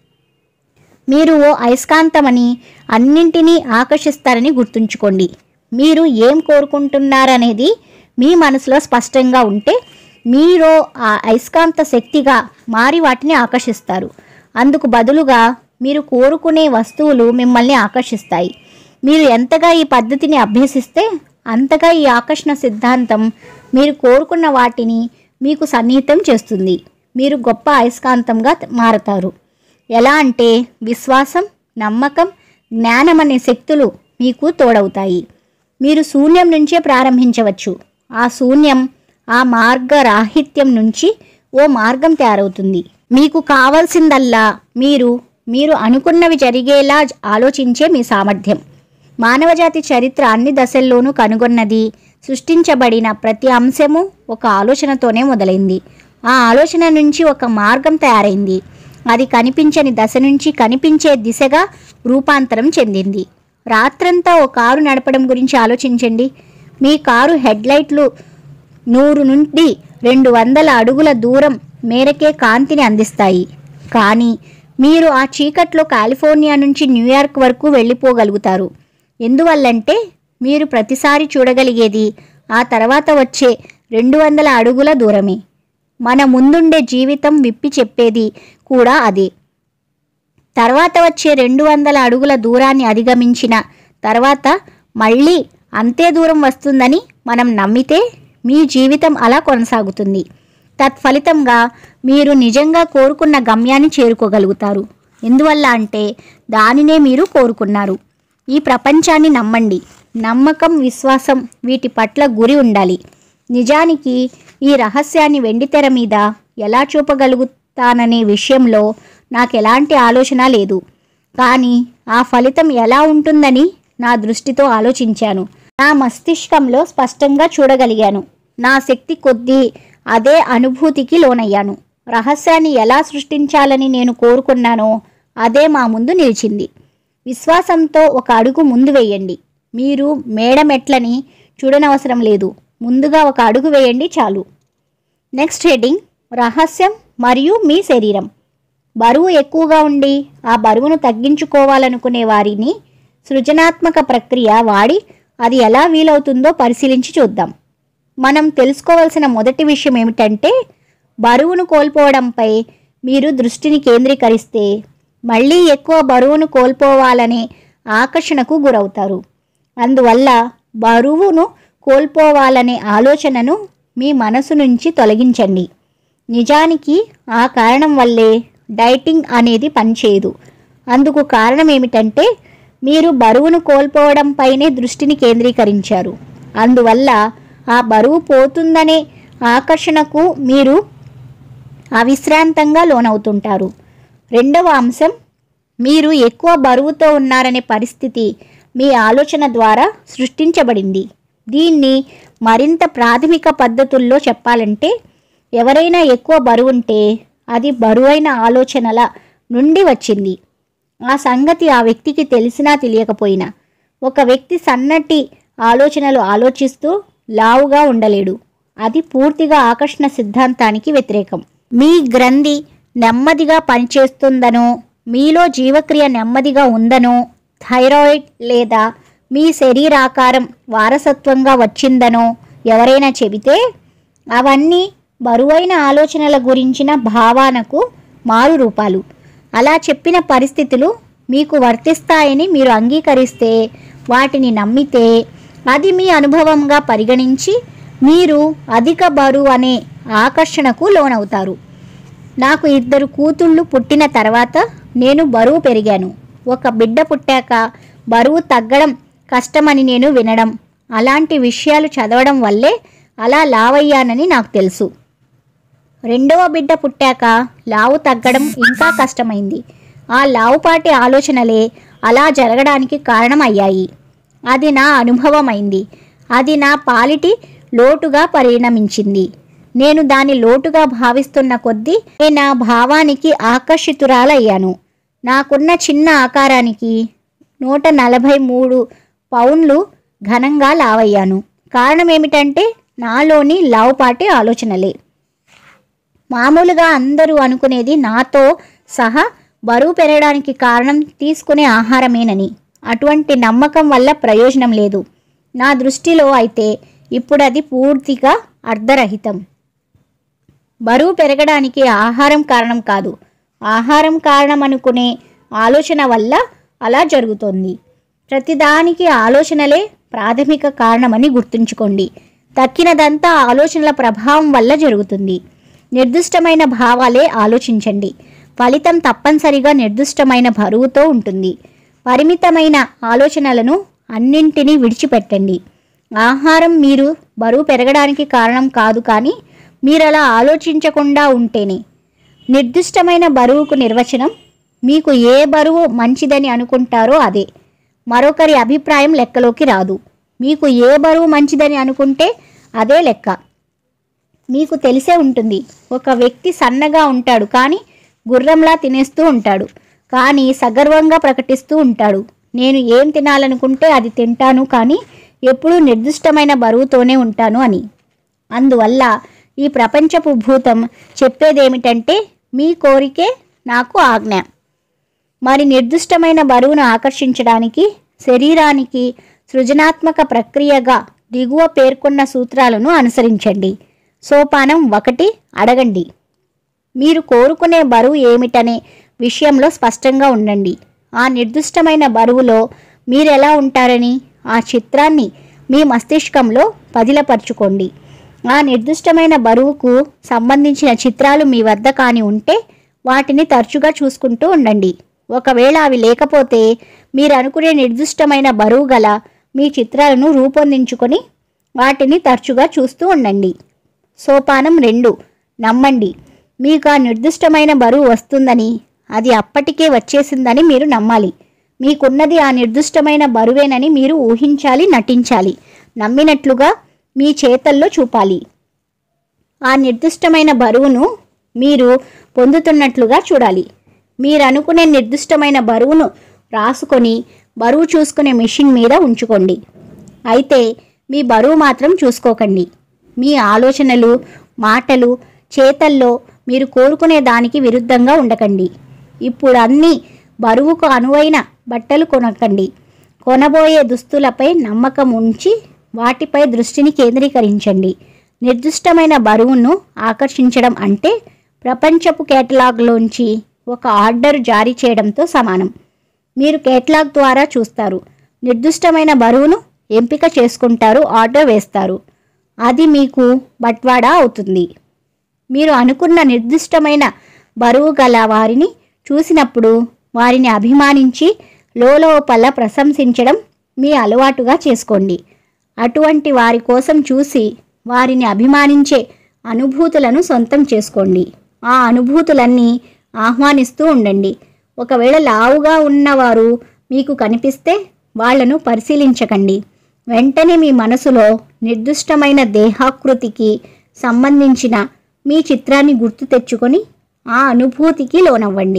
మీరు ఓ అయస్కాంతమని అన్నింటినీ ఆకర్షిస్తారని గుర్తుంచుకోండి మీరు ఏం కోరుకుంటున్నారనేది మీ మనసులో స్పష్టంగా ఉంటే మీరు ఆ అయస్కాంత శక్తిగా మారి వాటిని ఆకర్షిస్తారు అందుకు బదులుగా మీరు కోరుకునే వస్తువులు మిమ్మల్ని ఆకర్షిస్తాయి మీరు ఎంతగా ఈ పద్ధతిని అభ్యసిస్తే అంతగా ఈ ఆకర్షణ సిద్ధాంతం మీరు కోరుకున్న వాటిని మీకు సన్నిహితం చేస్తుంది మీరు గొప్ప అయస్కాంతంగా మారతారు ఎలా అంటే విశ్వాసం నమ్మకం జ్ఞానం అనే శక్తులు మీకు తోడవుతాయి మీరు శూన్యం నుంచే ప్రారంభించవచ్చు ఆ శూన్యం ఆ మార్గ రాహిత్యం నుంచి ఓ మార్గం తయారవుతుంది మీకు కావాల్సిందల్లా మీరు మీరు అనుకున్నవి జరిగేలా ఆలోచించే మీ సామర్థ్యం మానవజాతి చరిత్ర అన్ని దశల్లోనూ కనుగొన్నది సృష్టించబడిన ప్రతి అంశము ఒక ఆలోచనతోనే మొదలైంది ఆ ఆలోచన నుంచి ఒక మార్గం తయారైంది అది కనిపించని దశ నుంచి కనిపించే దిశగా రూపాంతరం చెందింది రాత్రంతా ఓ కారు నడపడం గురించి ఆలోచించండి మీ కారు హెడ్లైట్లు నూరు నుండి రెండు వందల అడుగుల దూరం మేరకే కాంతిని అందిస్తాయి కానీ మీరు ఆ చీకట్లో కాలిఫోర్నియా నుంచి న్యూయార్క్ వరకు వెళ్ళిపోగలుగుతారు ఎందువల్లంటే మీరు ప్రతిసారి చూడగలిగేది ఆ తర్వాత వచ్చే రెండు వందల అడుగుల దూరమే మన ముందుండే జీవితం విప్పి చెప్పేది కూడా అదే తర్వాత వచ్చే రెండు వందల అడుగుల దూరాన్ని అధిగమించిన తర్వాత మళ్ళీ అంతే దూరం వస్తుందని మనం నమ్మితే మీ జీవితం అలా కొనసాగుతుంది తత్ఫలితంగా మీరు నిజంగా కోరుకున్న గమ్యాన్ని చేరుకోగలుగుతారు ఎందువల్ల అంటే దానినే మీరు కోరుకున్నారు ఈ ప్రపంచాన్ని నమ్మండి నమ్మకం విశ్వాసం వీటి పట్ల గురి ఉండాలి నిజానికి ఈ రహస్యాన్ని వెండితెర మీద ఎలా చూపగలుగుతాననే విషయంలో నాకు ఎలాంటి ఆలోచన లేదు కానీ ఆ ఫలితం ఎలా ఉంటుందని నా దృష్టితో ఆలోచించాను నా మస్తిష్కంలో స్పష్టంగా చూడగలిగాను నా శక్తి కొద్దీ అదే అనుభూతికి లోనయ్యాను రహస్యాన్ని ఎలా సృష్టించాలని నేను కోరుకున్నానో అదే మా ముందు నిలిచింది విశ్వాసంతో ఒక అడుగు ముందు వేయండి మీరు మేడమెట్లని చూడనవసరం లేదు ముందుగా ఒక అడుగు వేయండి చాలు నెక్స్ట్ హెడ్డింగ్ రహస్యం మరియు మీ శరీరం బరువు ఎక్కువగా ఉండి ఆ బరువును తగ్గించుకోవాలనుకునే వారిని సృజనాత్మక ప్రక్రియ వాడి అది ఎలా వీలవుతుందో పరిశీలించి చూద్దాం మనం తెలుసుకోవాల్సిన మొదటి విషయం ఏమిటంటే బరువును కోల్పోవడంపై మీరు దృష్టిని కేంద్రీకరిస్తే మళ్ళీ ఎక్కువ బరువును కోల్పోవాలనే ఆకర్షణకు గురవుతారు అందువల్ల బరువును కోల్పోవాలనే ఆలోచనను మీ మనసు నుంచి తొలగించండి నిజానికి ఆ కారణం వల్లే డైటింగ్ అనేది పనిచేయదు అందుకు కారణం ఏమిటంటే మీరు బరువును కోల్పోవడంపైనే దృష్టిని కేంద్రీకరించారు అందువల్ల ఆ బరువు పోతుందనే ఆకర్షణకు మీరు అవిశ్రాంతంగా లోనవుతుంటారు రెండవ అంశం మీరు ఎక్కువ బరువుతో ఉన్నారనే పరిస్థితి మీ ఆలోచన ద్వారా సృష్టించబడింది దీన్ని మరింత ప్రాథమిక పద్ధతుల్లో చెప్పాలంటే ఎవరైనా ఎక్కువ బరువుంటే అది బరువైన ఆలోచనల నుండి వచ్చింది ఆ సంగతి ఆ వ్యక్తికి తెలిసినా తెలియకపోయినా ఒక వ్యక్తి సన్నటి ఆలోచనలు ఆలోచిస్తూ లావుగా ఉండలేడు అది పూర్తిగా ఆకర్షణ సిద్ధాంతానికి వ్యతిరేకం మీ గ్రంథి నెమ్మదిగా పనిచేస్తుందనో మీలో జీవక్రియ నెమ్మదిగా ఉందనో థైరాయిడ్ లేదా మీ శరీరాకారం వారసత్వంగా వచ్చిందనో ఎవరైనా చెబితే అవన్నీ బరువైన ఆలోచనల గురించిన భావనకు మారు రూపాలు అలా చెప్పిన పరిస్థితులు మీకు వర్తిస్తాయని మీరు అంగీకరిస్తే వాటిని నమ్మితే అది మీ అనుభవంగా పరిగణించి మీరు అధిక బరువు అనే ఆకర్షణకు లోనవుతారు నాకు ఇద్దరు కూతుళ్ళు పుట్టిన తర్వాత నేను బరువు పెరిగాను ఒక బిడ్డ పుట్టాక బరువు తగ్గడం కష్టమని నేను వినడం అలాంటి విషయాలు చదవడం వల్లే అలా లావయ్యానని నాకు తెలుసు రెండవ బిడ్డ పుట్టాక లావు తగ్గడం ఇంకా కష్టమైంది ఆ లావుపాటి ఆలోచనలే అలా జరగడానికి కారణం అయ్యాయి అది నా అనుభవమైంది అది నా పాలిటి లోటుగా పరిణమించింది నేను దాని లోటుగా భావిస్తున్న కొద్దీ నేను నా భావానికి ఆకర్షితురాలయ్యాను నాకున్న చిన్న ఆకారానికి నూట నలభై మూడు పౌండ్లు ఘనంగా లావయ్యాను కారణం ఏమిటంటే నాలోని లావుపాటి ఆలోచనలే మామూలుగా అందరూ అనుకునేది నాతో సహా బరువు పెరగడానికి కారణం తీసుకునే ఆహారమేనని అటువంటి నమ్మకం వల్ల ప్రయోజనం లేదు నా దృష్టిలో అయితే ఇప్పుడు అది పూర్తిగా అర్ధరహితం బరువు పెరగడానికి ఆహారం కారణం కాదు ఆహారం కారణం అనుకునే ఆలోచన వల్ల అలా జరుగుతోంది ప్రతిదానికి ఆలోచనలే ప్రాథమిక కారణమని గుర్తుంచుకోండి తక్కినదంతా ఆలోచనల ప్రభావం వల్ల జరుగుతుంది నిర్దిష్టమైన భావాలే ఆలోచించండి ఫలితం తప్పనిసరిగా నిర్దిష్టమైన బరువుతో ఉంటుంది పరిమితమైన ఆలోచనలను అన్నింటినీ విడిచిపెట్టండి ఆహారం మీరు బరువు పెరగడానికి కారణం కాదు కానీ మీరు అలా ఆలోచించకుండా ఉంటేనే నిర్దిష్టమైన బరువుకు నిర్వచనం మీకు ఏ బరువు మంచిదని అనుకుంటారో అదే మరొకరి అభిప్రాయం లెక్కలోకి రాదు మీకు ఏ బరువు మంచిదని అనుకుంటే అదే లెక్క మీకు తెలిసే ఉంటుంది ఒక వ్యక్తి సన్నగా ఉంటాడు కానీ గుర్రంలా తినేస్తూ ఉంటాడు కానీ సగర్వంగా ప్రకటిస్తూ ఉంటాడు నేను ఏం తినాలనుకుంటే అది తింటాను కానీ ఎప్పుడూ నిర్దిష్టమైన బరువుతోనే ఉంటాను అని అందువల్ల ఈ ప్రపంచపు భూతం చెప్పేదేమిటంటే మీ కోరికే నాకు ఆజ్ఞ మరి నిర్దిష్టమైన బరువును ఆకర్షించడానికి శరీరానికి సృజనాత్మక ప్రక్రియగా దిగువ పేర్కొన్న సూత్రాలను అనుసరించండి సోపానం ఒకటి అడగండి మీరు కోరుకునే బరువు ఏమిటనే విషయంలో స్పష్టంగా ఉండండి ఆ నిర్దిష్టమైన బరువులో మీరు ఎలా ఉంటారని ఆ చిత్రాన్ని మీ మస్తిష్కంలో పదిలపరుచుకోండి ఆ నిర్దిష్టమైన బరువుకు సంబంధించిన చిత్రాలు మీ వద్ద కాని ఉంటే వాటిని తరచుగా చూసుకుంటూ ఉండండి ఒకవేళ అవి లేకపోతే మీరు అనుకునే నిర్దిష్టమైన బరువు గల మీ చిత్రాలను రూపొందించుకొని వాటిని తరచుగా చూస్తూ ఉండండి సోపానం రెండు నమ్మండి మీకు ఆ నిర్దిష్టమైన బరువు వస్తుందని అది అప్పటికే వచ్చేసిందని మీరు నమ్మాలి మీకున్నది ఆ నిర్దిష్టమైన బరువేనని మీరు ఊహించాలి నటించాలి నమ్మినట్లుగా మీ చేతల్లో చూపాలి ఆ నిర్దిష్టమైన బరువును మీరు పొందుతున్నట్లుగా చూడాలి మీరు అనుకునే నిర్దిష్టమైన బరువును రాసుకొని బరువు చూసుకునే మిషన్ మీద ఉంచుకోండి అయితే మీ బరువు మాత్రం చూసుకోకండి మీ ఆలోచనలు మాటలు చేతల్లో మీరు కోరుకునే దానికి విరుద్ధంగా ఉండకండి ఇప్పుడు అన్ని బరువుకు అనువైన బట్టలు కొనకండి కొనబోయే దుస్తులపై నమ్మకం ఉంచి వాటిపై దృష్టిని కేంద్రీకరించండి నిర్దిష్టమైన బరువును ఆకర్షించడం అంటే ప్రపంచపు కేటలాగ్లోంచి ఒక ఆర్డర్ జారీ చేయడంతో సమానం మీరు కేటలాగ్ ద్వారా చూస్తారు నిర్దిష్టమైన బరువును ఎంపిక చేసుకుంటారు ఆర్డర్ వేస్తారు అది మీకు బట్వాడా అవుతుంది మీరు అనుకున్న నిర్దిష్టమైన బరువు గల వారిని చూసినప్పుడు వారిని అభిమానించి లోలోపల ప్రశంసించడం మీ అలవాటుగా చేసుకోండి అటువంటి వారి కోసం చూసి వారిని అభిమానించే అనుభూతులను సొంతం చేసుకోండి ఆ అనుభూతులన్నీ ఆహ్వానిస్తూ ఉండండి ఒకవేళ లావుగా ఉన్నవారు మీకు కనిపిస్తే వాళ్లను పరిశీలించకండి వెంటనే మీ మనసులో నిర్దిష్టమైన దేహాకృతికి సంబంధించిన మీ చిత్రాన్ని గుర్తు తెచ్చుకొని ఆ అనుభూతికి లోనవ్వండి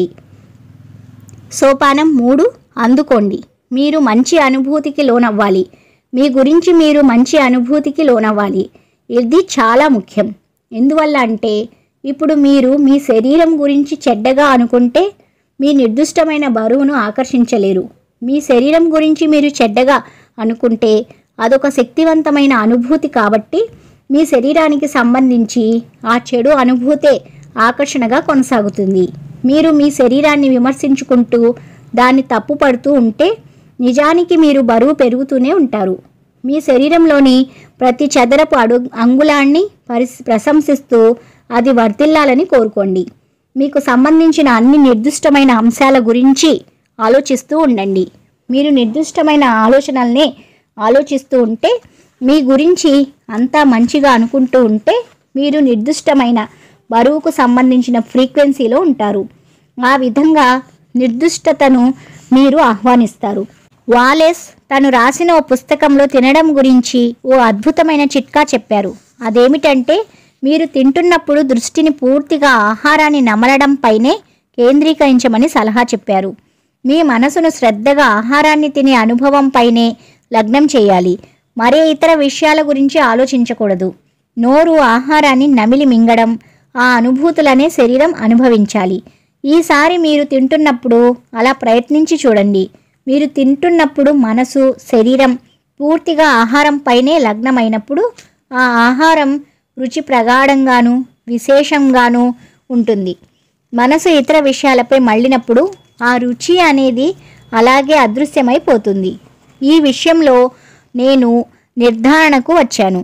సోపానం మూడు అందుకోండి మీరు మంచి అనుభూతికి లోనవ్వాలి మీ గురించి మీరు మంచి అనుభూతికి లోనవ్వాలి ఇది చాలా ముఖ్యం ఎందువల్ల అంటే ఇప్పుడు మీరు మీ శరీరం గురించి చెడ్డగా అనుకుంటే మీ నిర్దిష్టమైన బరువును ఆకర్షించలేరు మీ శరీరం గురించి మీరు చెడ్డగా అనుకుంటే అదొక శక్తివంతమైన అనుభూతి కాబట్టి మీ శరీరానికి సంబంధించి ఆ చెడు అనుభూతే ఆకర్షణగా కొనసాగుతుంది మీరు మీ శరీరాన్ని విమర్శించుకుంటూ దాన్ని తప్పుపడుతూ ఉంటే నిజానికి మీరు బరువు పెరుగుతూనే ఉంటారు మీ శరీరంలోని ప్రతి చదరపు అడుగు అంగుళాన్ని పరిస్ ప్రశంసిస్తూ అది వర్తిల్లాలని కోరుకోండి మీకు సంబంధించిన అన్ని నిర్దిష్టమైన అంశాల గురించి ఆలోచిస్తూ ఉండండి మీరు నిర్దిష్టమైన ఆలోచనల్నే ఆలోచిస్తూ ఉంటే మీ గురించి అంతా మంచిగా అనుకుంటూ ఉంటే మీరు నిర్దిష్టమైన బరువుకు సంబంధించిన ఫ్రీక్వెన్సీలో ఉంటారు ఆ విధంగా నిర్దిష్టతను మీరు ఆహ్వానిస్తారు వాలెస్ తను రాసిన ఓ పుస్తకంలో తినడం గురించి ఓ అద్భుతమైన చిట్కా చెప్పారు అదేమిటంటే మీరు తింటున్నప్పుడు దృష్టిని పూర్తిగా ఆహారాన్ని నమలడం పైనే కేంద్రీకరించమని సలహా చెప్పారు మీ మనసును శ్రద్ధగా ఆహారాన్ని తినే అనుభవం పైనే లగ్నం చేయాలి మరే ఇతర విషయాల గురించి ఆలోచించకూడదు నోరు ఆహారాన్ని నమిలి మింగడం ఆ అనుభూతులనే శరీరం అనుభవించాలి ఈసారి మీరు తింటున్నప్పుడు అలా ప్రయత్నించి చూడండి మీరు తింటున్నప్పుడు మనసు శరీరం పూర్తిగా ఆహారం పైనే లగ్నమైనప్పుడు ఆ ఆహారం రుచి ప్రగాఢంగాను విశేషంగాను ఉంటుంది మనసు ఇతర విషయాలపై మళ్ళినప్పుడు ఆ రుచి అనేది అలాగే అదృశ్యమైపోతుంది ఈ విషయంలో నేను నిర్ధారణకు వచ్చాను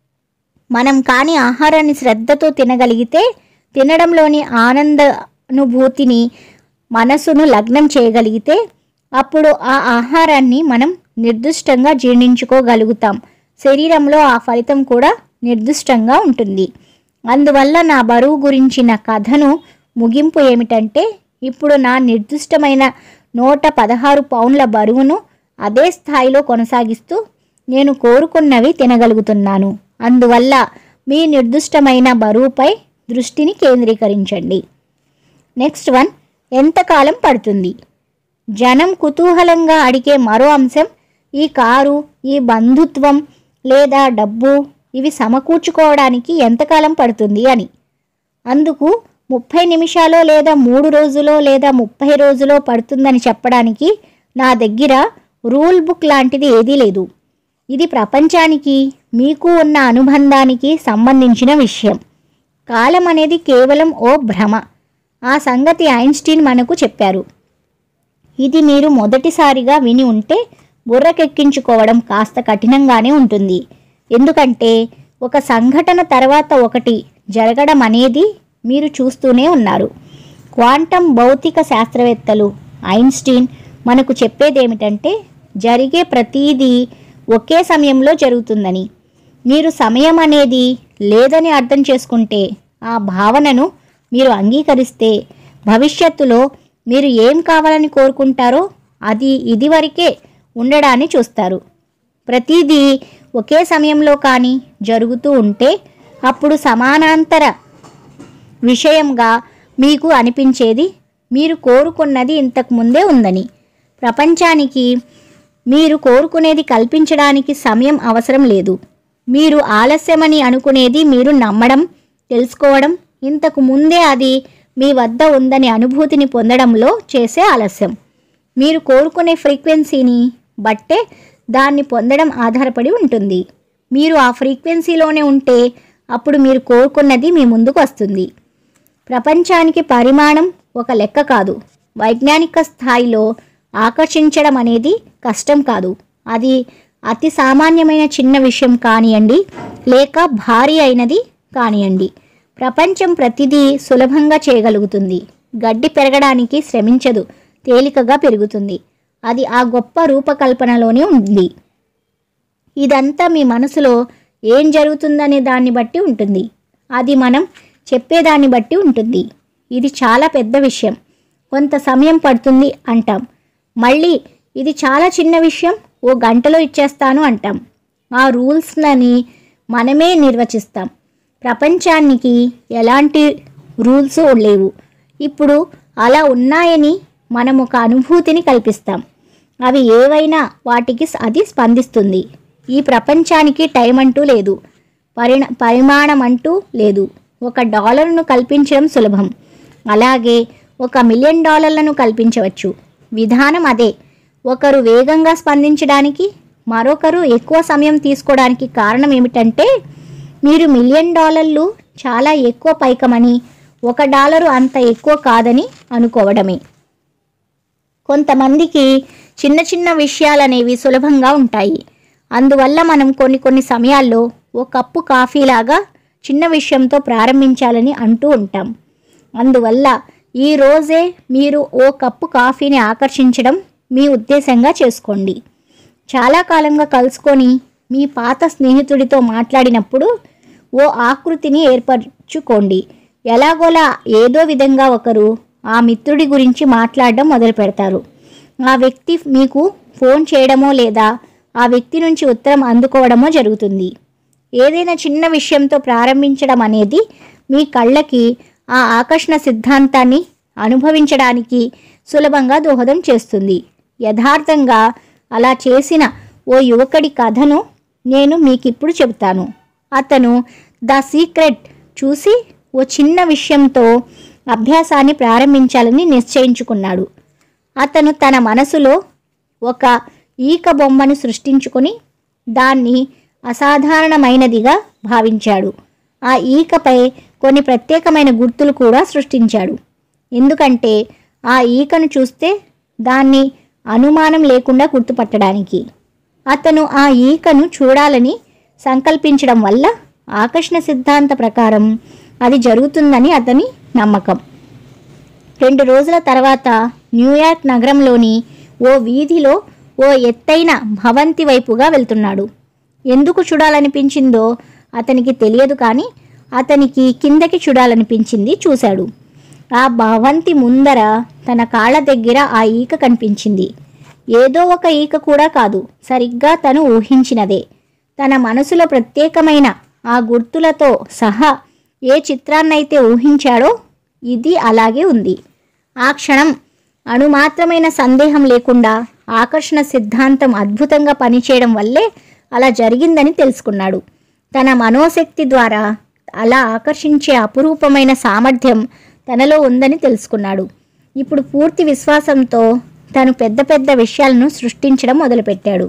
మనం కానీ ఆహారాన్ని శ్రద్ధతో తినగలిగితే తినడంలోని ఆనందానుభూతిని మనసును లగ్నం చేయగలిగితే అప్పుడు ఆ ఆహారాన్ని మనం నిర్దిష్టంగా జీర్ణించుకోగలుగుతాం శరీరంలో ఆ ఫలితం కూడా నిర్దిష్టంగా ఉంటుంది అందువల్ల నా బరువు గురించిన కథను ముగింపు ఏమిటంటే ఇప్పుడు నా నిర్దిష్టమైన నూట పదహారు పౌండ్ల బరువును అదే స్థాయిలో కొనసాగిస్తూ నేను కోరుకున్నవి తినగలుగుతున్నాను అందువల్ల మీ నిర్దిష్టమైన బరువుపై దృష్టిని కేంద్రీకరించండి నెక్స్ట్ వన్ ఎంతకాలం పడుతుంది జనం కుతూహలంగా అడిగే మరో అంశం ఈ కారు ఈ బంధుత్వం లేదా డబ్బు ఇవి సమకూర్చుకోవడానికి ఎంతకాలం పడుతుంది అని అందుకు ముప్పై నిమిషాలో లేదా మూడు రోజులో లేదా ముప్పై రోజులో పడుతుందని చెప్పడానికి నా దగ్గర రూల్ బుక్ లాంటిది ఏదీ లేదు ఇది ప్రపంచానికి మీకు ఉన్న అనుబంధానికి సంబంధించిన విషయం కాలం అనేది కేవలం ఓ భ్రమ ఆ సంగతి ఐన్స్టీన్ మనకు చెప్పారు ఇది మీరు మొదటిసారిగా విని ఉంటే బుర్రకెక్కించుకోవడం కాస్త కఠినంగానే ఉంటుంది ఎందుకంటే ఒక సంఘటన తర్వాత ఒకటి జరగడం అనేది మీరు చూస్తూనే ఉన్నారు క్వాంటం భౌతిక శాస్త్రవేత్తలు ఐన్స్టీన్ మనకు చెప్పేదేమిటంటే జరిగే ప్రతీదీ ఒకే సమయంలో జరుగుతుందని మీరు సమయం అనేది లేదని అర్థం చేసుకుంటే ఆ భావనను మీరు అంగీకరిస్తే భవిష్యత్తులో మీరు ఏం కావాలని కోరుకుంటారో అది ఇదివరకే ఉండడాన్ని చూస్తారు ప్రతిదీ ఒకే సమయంలో కానీ జరుగుతూ ఉంటే అప్పుడు సమానాంతర విషయంగా మీకు అనిపించేది మీరు కోరుకున్నది ఇంతకు ముందే ఉందని ప్రపంచానికి మీరు కోరుకునేది కల్పించడానికి సమయం అవసరం లేదు మీరు ఆలస్యమని అనుకునేది మీరు నమ్మడం తెలుసుకోవడం ఇంతకు ముందే అది మీ వద్ద ఉందని అనుభూతిని పొందడంలో చేసే ఆలస్యం మీరు కోరుకునే ఫ్రీక్వెన్సీని బట్టే దాన్ని పొందడం ఆధారపడి ఉంటుంది మీరు ఆ ఫ్రీక్వెన్సీలోనే ఉంటే అప్పుడు మీరు కోరుకున్నది మీ ముందుకు వస్తుంది ప్రపంచానికి పరిమాణం ఒక లెక్క కాదు వైజ్ఞానిక స్థాయిలో ఆకర్షించడం అనేది కష్టం కాదు అది అతి సామాన్యమైన చిన్న విషయం కానియండి లేక భారీ అయినది కానియండి ప్రపంచం ప్రతిదీ సులభంగా చేయగలుగుతుంది గడ్డి పెరగడానికి శ్రమించదు తేలికగా పెరుగుతుంది అది ఆ గొప్ప రూపకల్పనలోనే ఉంది ఇదంతా మీ మనసులో ఏం జరుగుతుందనే దాన్ని బట్టి ఉంటుంది అది మనం చెప్పేదాన్ని బట్టి ఉంటుంది ఇది చాలా పెద్ద విషయం కొంత సమయం పడుతుంది అంటాం మళ్ళీ ఇది చాలా చిన్న విషయం ఓ గంటలో ఇచ్చేస్తాను అంటాం ఆ రూల్స్లని మనమే నిర్వచిస్తాం ప్రపంచానికి ఎలాంటి రూల్స్ లేవు ఇప్పుడు అలా ఉన్నాయని మనం ఒక అనుభూతిని కల్పిస్తాం అవి ఏవైనా వాటికి స- అది స్పందిస్తుంది ఈ ప్రపంచానికి టైం అంటూ లేదు పరిణ పరిమాణం అంటూ లేదు ఒక డాలర్ను కల్పించడం సులభం అలాగే ఒక మిలియన్ డాలర్లను కల్పించవచ్చు విధానం అదే ఒకరు వేగంగా స్పందించడానికి మరొకరు ఎక్కువ సమయం తీసుకోవడానికి కారణం ఏమిటంటే మీరు మిలియన్ డాలర్లు చాలా ఎక్కువ పైకమని ఒక డాలరు అంత ఎక్కువ కాదని అనుకోవడమే కొంతమందికి చిన్న చిన్న విషయాలనేవి సులభంగా ఉంటాయి అందువల్ల మనం కొన్ని కొన్ని సమయాల్లో ఓ కప్పు కాఫీలాగా చిన్న విషయంతో ప్రారంభించాలని అంటూ ఉంటాం అందువల్ల ఈ రోజే మీరు ఓ కప్పు కాఫీని ఆకర్షించడం మీ ఉద్దేశంగా చేసుకోండి చాలా కాలంగా కలుసుకొని మీ పాత స్నేహితుడితో మాట్లాడినప్పుడు ఓ ఆకృతిని ఏర్పరచుకోండి ఎలాగోలా ఏదో విధంగా ఒకరు ఆ మిత్రుడి గురించి మాట్లాడడం మొదలు పెడతారు ఆ వ్యక్తి మీకు ఫోన్ చేయడమో లేదా ఆ వ్యక్తి నుంచి ఉత్తరం అందుకోవడమో జరుగుతుంది ఏదైనా చిన్న విషయంతో ప్రారంభించడం అనేది మీ కళ్ళకి ఆ ఆకర్షణ సిద్ధాంతాన్ని అనుభవించడానికి సులభంగా దోహదం చేస్తుంది యథార్థంగా అలా చేసిన ఓ యువకుడి కథను నేను మీకు ఇప్పుడు చెబుతాను అతను ద సీక్రెట్ చూసి ఓ చిన్న విషయంతో అభ్యాసాన్ని ప్రారంభించాలని నిశ్చయించుకున్నాడు అతను తన మనసులో ఒక ఈక బొమ్మను సృష్టించుకొని దాన్ని అసాధారణమైనదిగా భావించాడు ఆ ఈకపై కొన్ని ప్రత్యేకమైన గుర్తులు కూడా సృష్టించాడు ఎందుకంటే ఆ ఈకను చూస్తే దాన్ని అనుమానం లేకుండా గుర్తుపట్టడానికి అతను ఆ ఈకను చూడాలని సంకల్పించడం వల్ల ఆకర్షణ సిద్ధాంత ప్రకారం అది జరుగుతుందని అతని నమ్మకం రెండు రోజుల తర్వాత న్యూయార్క్ నగరంలోని ఓ వీధిలో ఓ ఎత్తైన భవంతి వైపుగా వెళ్తున్నాడు ఎందుకు చూడాలనిపించిందో అతనికి తెలియదు కానీ అతనికి కిందకి చూడాలనిపించింది చూశాడు ఆ భవంతి ముందర తన కాళ్ళ దగ్గర ఆ ఈక కనిపించింది ఏదో ఒక ఈక కూడా కాదు సరిగ్గా తను ఊహించినదే తన మనసులో ప్రత్యేకమైన ఆ గుర్తులతో సహా ఏ చిత్రాన్నైతే ఊహించాడో ఇది అలాగే ఉంది ఆ క్షణం అణుమాత్రమైన సందేహం లేకుండా ఆకర్షణ సిద్ధాంతం అద్భుతంగా పనిచేయడం వల్లే అలా జరిగిందని తెలుసుకున్నాడు తన మనోశక్తి ద్వారా అలా ఆకర్షించే అపురూపమైన సామర్థ్యం తనలో ఉందని తెలుసుకున్నాడు ఇప్పుడు పూర్తి విశ్వాసంతో తను పెద్ద పెద్ద విషయాలను సృష్టించడం మొదలుపెట్టాడు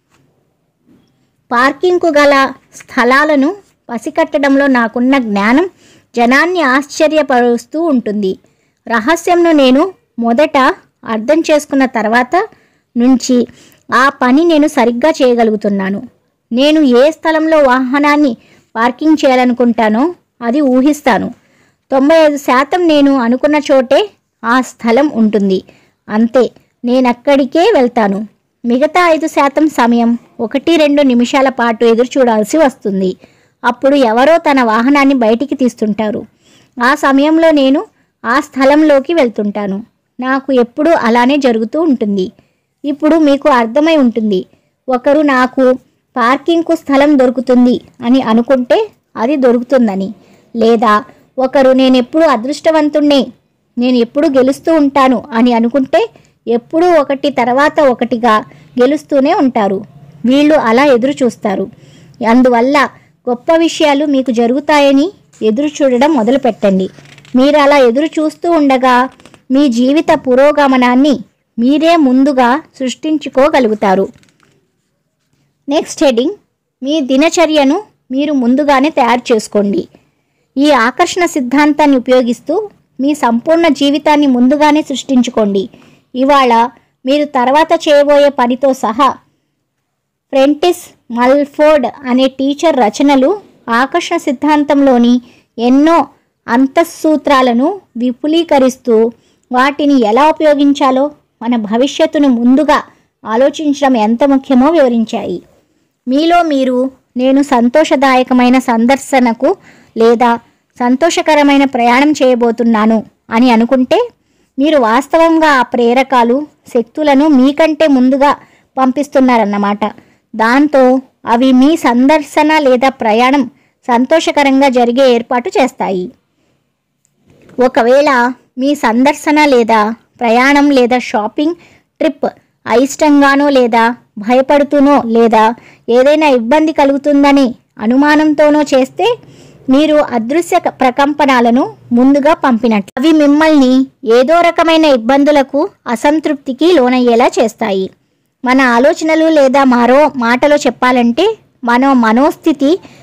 పార్కింగ్కు గల స్థలాలను పసికట్టడంలో నాకున్న జ్ఞానం జనాన్ని ఆశ్చర్యపరుస్తూ ఉంటుంది రహస్యంను నేను మొదట అర్థం చేసుకున్న తర్వాత నుంచి ఆ పని నేను సరిగ్గా చేయగలుగుతున్నాను నేను ఏ స్థలంలో వాహనాన్ని పార్కింగ్ చేయాలనుకుంటానో అది ఊహిస్తాను తొంభై ఐదు శాతం నేను అనుకున్న చోటే ఆ స్థలం ఉంటుంది అంతే నేను అక్కడికే వెళ్తాను మిగతా ఐదు శాతం సమయం ఒకటి రెండు నిమిషాల పాటు ఎదురు చూడాల్సి వస్తుంది అప్పుడు ఎవరో తన వాహనాన్ని బయటికి తీస్తుంటారు ఆ సమయంలో నేను ఆ స్థలంలోకి వెళ్తుంటాను నాకు ఎప్పుడూ అలానే జరుగుతూ ఉంటుంది ఇప్పుడు మీకు అర్థమై ఉంటుంది ఒకరు నాకు పార్కింగ్కు స్థలం దొరుకుతుంది అని అనుకుంటే అది దొరుకుతుందని లేదా ఒకరు నేను ఎప్పుడు అదృష్టవంతుణ్ణే నేను ఎప్పుడు గెలుస్తూ ఉంటాను అని అనుకుంటే ఎప్పుడూ ఒకటి తర్వాత ఒకటిగా గెలుస్తూనే ఉంటారు వీళ్ళు అలా ఎదురు చూస్తారు అందువల్ల గొప్ప విషయాలు మీకు జరుగుతాయని ఎదురు చూడడం మొదలుపెట్టండి మీరు అలా ఎదురు చూస్తూ ఉండగా మీ జీవిత పురోగమనాన్ని మీరే ముందుగా సృష్టించుకోగలుగుతారు నెక్స్ట్ హెడింగ్ మీ దినచర్యను మీరు ముందుగానే తయారు చేసుకోండి ఈ ఆకర్షణ సిద్ధాంతాన్ని ఉపయోగిస్తూ మీ సంపూర్ణ జీవితాన్ని ముందుగానే సృష్టించుకోండి ఇవాళ మీరు తర్వాత చేయబోయే పనితో సహా ఫ్రెంటిస్ మల్ఫోర్డ్ అనే టీచర్ రచనలు ఆకర్షణ సిద్ధాంతంలోని ఎన్నో అంతఃసూత్రాలను విపులీకరిస్తూ వాటిని ఎలా ఉపయోగించాలో మన భవిష్యత్తును ముందుగా ఆలోచించడం ఎంత ముఖ్యమో వివరించాయి మీలో మీరు నేను సంతోషదాయకమైన సందర్శనకు లేదా సంతోషకరమైన ప్రయాణం చేయబోతున్నాను అని అనుకుంటే మీరు వాస్తవంగా ఆ ప్రేరకాలు శక్తులను మీకంటే ముందుగా పంపిస్తున్నారన్నమాట దాంతో అవి మీ సందర్శన లేదా ప్రయాణం సంతోషకరంగా జరిగే ఏర్పాటు చేస్తాయి ఒకవేళ మీ సందర్శన లేదా ప్రయాణం లేదా షాపింగ్ ట్రిప్ అయిష్టంగానో లేదా భయపడుతూనో లేదా ఏదైనా ఇబ్బంది కలుగుతుందని అనుమానంతోనో చేస్తే మీరు అదృశ్య క- ప్రకంపనాలను ముందుగా పంపినట్లు అవి మిమ్మల్ని ఏదో రకమైన ఇబ్బందులకు అసంతృప్తికి లోనయ్యేలా చేస్తాయి మన ఆలోచనలు లేదా మరో మాటలో చెప్పాలంటే మన మనోస్థితి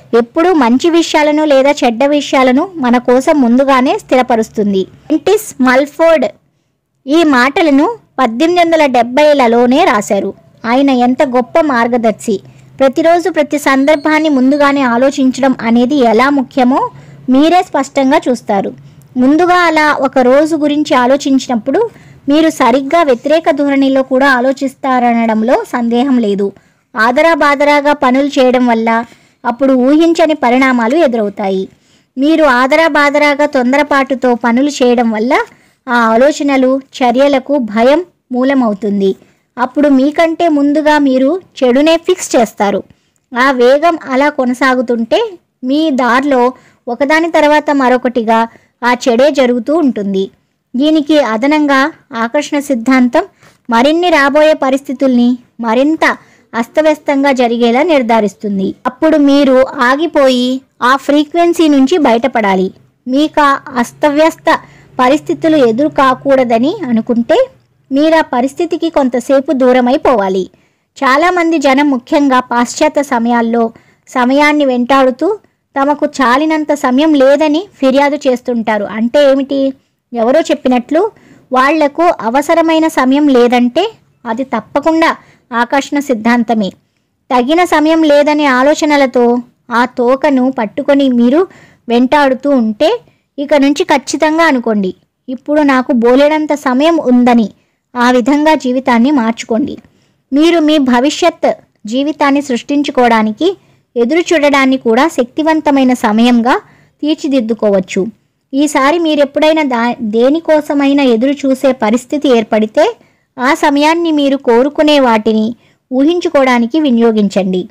ఎప్పుడూ మంచి విషయాలను లేదా చెడ్డ విషయాలను మన కోసం ముందుగానే స్థిరపరుస్తుంది ఎంటిస్ మల్ఫోర్డ్ ఈ మాటలను పద్దెనిమిది వందల డెబ్బైలలోనే రాశారు ఆయన ఎంత గొప్ప మార్గదర్శి ప్రతిరోజు ప్రతి సందర్భాన్ని ముందుగానే ఆలోచించడం అనేది ఎలా ముఖ్యమో మీరే స్పష్టంగా చూస్తారు ముందుగా అలా ఒక రోజు గురించి ఆలోచించినప్పుడు మీరు సరిగ్గా వ్యతిరేక ధోరణిలో కూడా ఆలోచిస్తారనడంలో సందేహం లేదు ఆదరా బాదరాగా పనులు చేయడం వల్ల అప్పుడు ఊహించని పరిణామాలు ఎదురవుతాయి మీరు ఆదరా బాదరాగా తొందరపాటుతో పనులు చేయడం వల్ల ఆ ఆలోచనలు చర్యలకు భయం మూలమవుతుంది అప్పుడు మీకంటే ముందుగా మీరు చెడునే ఫిక్స్ చేస్తారు ఆ వేగం అలా కొనసాగుతుంటే మీ దారిలో ఒకదాని తర్వాత మరొకటిగా ఆ చెడే జరుగుతూ ఉంటుంది దీనికి అదనంగా ఆకర్షణ సిద్ధాంతం మరిన్ని రాబోయే పరిస్థితుల్ని మరింత అస్తవ్యస్తంగా జరిగేలా నిర్ధారిస్తుంది అప్పుడు మీరు ఆగిపోయి ఆ ఫ్రీక్వెన్సీ నుంచి బయటపడాలి మీకు ఆ అస్తవ్యస్త పరిస్థితులు ఎదురు కాకూడదని అనుకుంటే మీరు ఆ పరిస్థితికి కొంతసేపు దూరమైపోవాలి చాలామంది జనం ముఖ్యంగా పాశ్చాత్య సమయాల్లో సమయాన్ని వెంటాడుతూ తమకు చాలినంత సమయం లేదని ఫిర్యాదు చేస్తుంటారు అంటే ఏమిటి ఎవరో చెప్పినట్లు వాళ్లకు అవసరమైన సమయం లేదంటే అది తప్పకుండా ఆకర్షణ సిద్ధాంతమే తగిన సమయం లేదనే ఆలోచనలతో ఆ తోకను పట్టుకొని మీరు వెంటాడుతూ ఉంటే ఇక నుంచి ఖచ్చితంగా అనుకోండి ఇప్పుడు నాకు బోలెడంత సమయం ఉందని ఆ విధంగా జీవితాన్ని మార్చుకోండి మీరు మీ భవిష్యత్ జీవితాన్ని సృష్టించుకోవడానికి ఎదురు చూడడాన్ని కూడా శక్తివంతమైన సమయంగా తీర్చిదిద్దుకోవచ్చు ఈసారి మీరెప్పుడైనా దా దేనికోసమైనా ఎదురు చూసే పరిస్థితి ఏర్పడితే ఆ సమయాన్ని మీరు కోరుకునే వాటిని ఊహించుకోవడానికి వినియోగించండి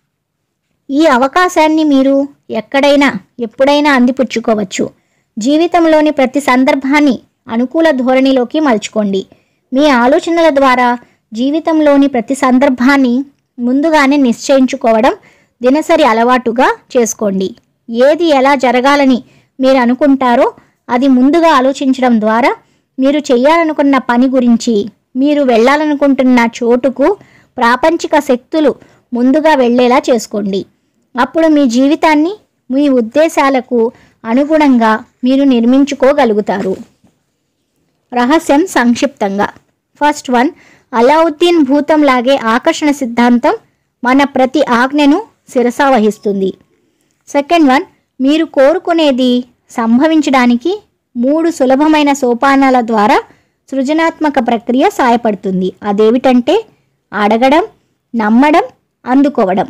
ఈ అవకాశాన్ని మీరు ఎక్కడైనా ఎప్పుడైనా అందిపుచ్చుకోవచ్చు జీవితంలోని ప్రతి సందర్భాన్ని అనుకూల ధోరణిలోకి మలుచుకోండి మీ ఆలోచనల ద్వారా జీవితంలోని ప్రతి సందర్భాన్ని ముందుగానే నిశ్చయించుకోవడం దినసరి అలవాటుగా చేసుకోండి ఏది ఎలా జరగాలని మీరు అనుకుంటారో అది ముందుగా ఆలోచించడం ద్వారా మీరు చేయాలనుకున్న పని గురించి మీరు వెళ్ళాలనుకుంటున్న చోటుకు ప్రాపంచిక శక్తులు ముందుగా వెళ్ళేలా చేసుకోండి అప్పుడు మీ జీవితాన్ని మీ ఉద్దేశాలకు అనుగుణంగా మీరు నిర్మించుకోగలుగుతారు రహస్యం సంక్షిప్తంగా ఫస్ట్ వన్ అలావుద్దీన్ భూతం లాగే ఆకర్షణ సిద్ధాంతం మన ప్రతి ఆజ్ఞను శిరసావహిస్తుంది సెకండ్ వన్ మీరు కోరుకునేది సంభవించడానికి మూడు సులభమైన సోపానాల ద్వారా సృజనాత్మక ప్రక్రియ సాయపడుతుంది అదేమిటంటే అడగడం నమ్మడం అందుకోవడం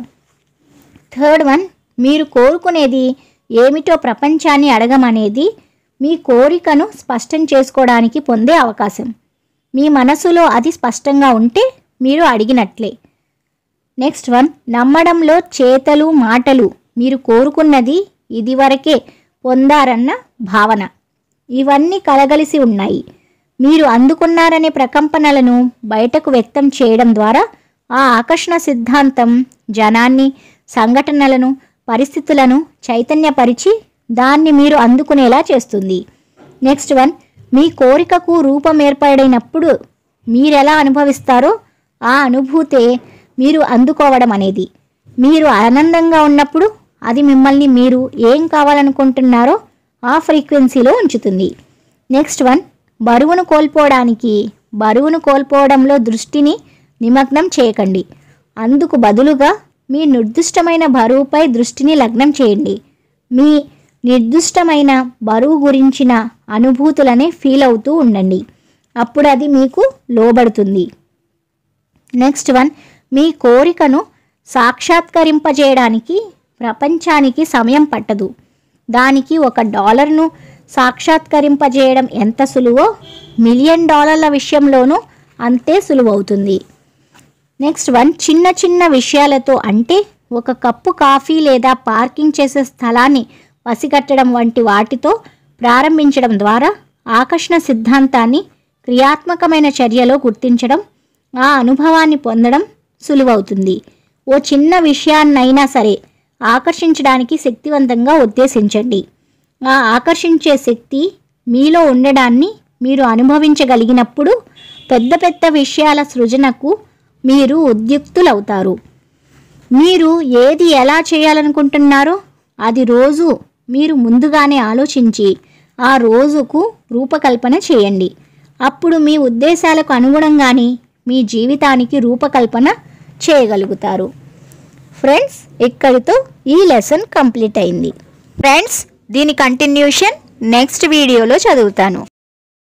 థర్డ్ వన్ మీరు కోరుకునేది ఏమిటో ప్రపంచాన్ని అడగమనేది మీ కోరికను స్పష్టం చేసుకోవడానికి పొందే అవకాశం మీ మనసులో అది స్పష్టంగా ఉంటే మీరు అడిగినట్లే నెక్స్ట్ వన్ నమ్మడంలో చేతలు మాటలు మీరు కోరుకున్నది ఇదివరకే పొందారన్న భావన ఇవన్నీ కలగలిసి ఉన్నాయి మీరు అందుకున్నారనే ప్రకంపనలను బయటకు వ్యక్తం చేయడం ద్వారా ఆ ఆకర్షణ సిద్ధాంతం జనాన్ని సంఘటనలను పరిస్థితులను చైతన్యపరిచి దాన్ని మీరు అందుకునేలా చేస్తుంది నెక్స్ట్ వన్ మీ కోరికకు రూపం ఏర్పడినప్పుడు మీరెలా అనుభవిస్తారో ఆ అనుభూతే మీరు అందుకోవడం అనేది మీరు ఆనందంగా ఉన్నప్పుడు అది మిమ్మల్ని మీరు ఏం కావాలనుకుంటున్నారో ఆ ఫ్రీక్వెన్సీలో ఉంచుతుంది నెక్స్ట్ వన్ బరువును కోల్పోవడానికి బరువును కోల్పోవడంలో దృష్టిని నిమగ్నం చేయకండి అందుకు బదులుగా మీ నిర్దిష్టమైన బరువుపై దృష్టిని లగ్నం చేయండి మీ నిర్దిష్టమైన బరువు గురించిన అనుభూతులనే ఫీల్ అవుతూ ఉండండి అప్పుడు అది మీకు లోబడుతుంది నెక్స్ట్ వన్ మీ కోరికను సాక్షాత్కరింపజేయడానికి ప్రపంచానికి సమయం పట్టదు దానికి ఒక డాలర్ను సాక్షాత్కరింపజేయడం ఎంత సులువో మిలియన్ డాలర్ల విషయంలోనూ అంతే సులువవుతుంది నెక్స్ట్ వన్ చిన్న చిన్న విషయాలతో అంటే ఒక కప్పు కాఫీ లేదా పార్కింగ్ చేసే స్థలాన్ని పసిగట్టడం వంటి వాటితో ప్రారంభించడం ద్వారా ఆకర్షణ సిద్ధాంతాన్ని క్రియాత్మకమైన చర్యలో గుర్తించడం ఆ అనుభవాన్ని పొందడం సులువవుతుంది ఓ చిన్న విషయాన్నైనా సరే ఆకర్షించడానికి శక్తివంతంగా ఉద్దేశించండి ఆ ఆకర్షించే శక్తి మీలో ఉండడాన్ని మీరు అనుభవించగలిగినప్పుడు పెద్ద పెద్ద విషయాల సృజనకు మీరు ఉద్యుక్తులవుతారు మీరు ఏది ఎలా చేయాలనుకుంటున్నారో అది రోజు మీరు ముందుగానే ఆలోచించి ఆ రోజుకు రూపకల్పన చేయండి అప్పుడు మీ ఉద్దేశాలకు అనుగుణంగానే మీ జీవితానికి రూపకల్పన చేయగలుగుతారు ఫ్రెండ్స్ ఇక్కడితో ఈ లెసన్ కంప్లీట్ అయింది ఫ్రెండ్స్ దీని కంటిన్యూషన్ నెక్స్ట్ వీడియోలో చదువుతాను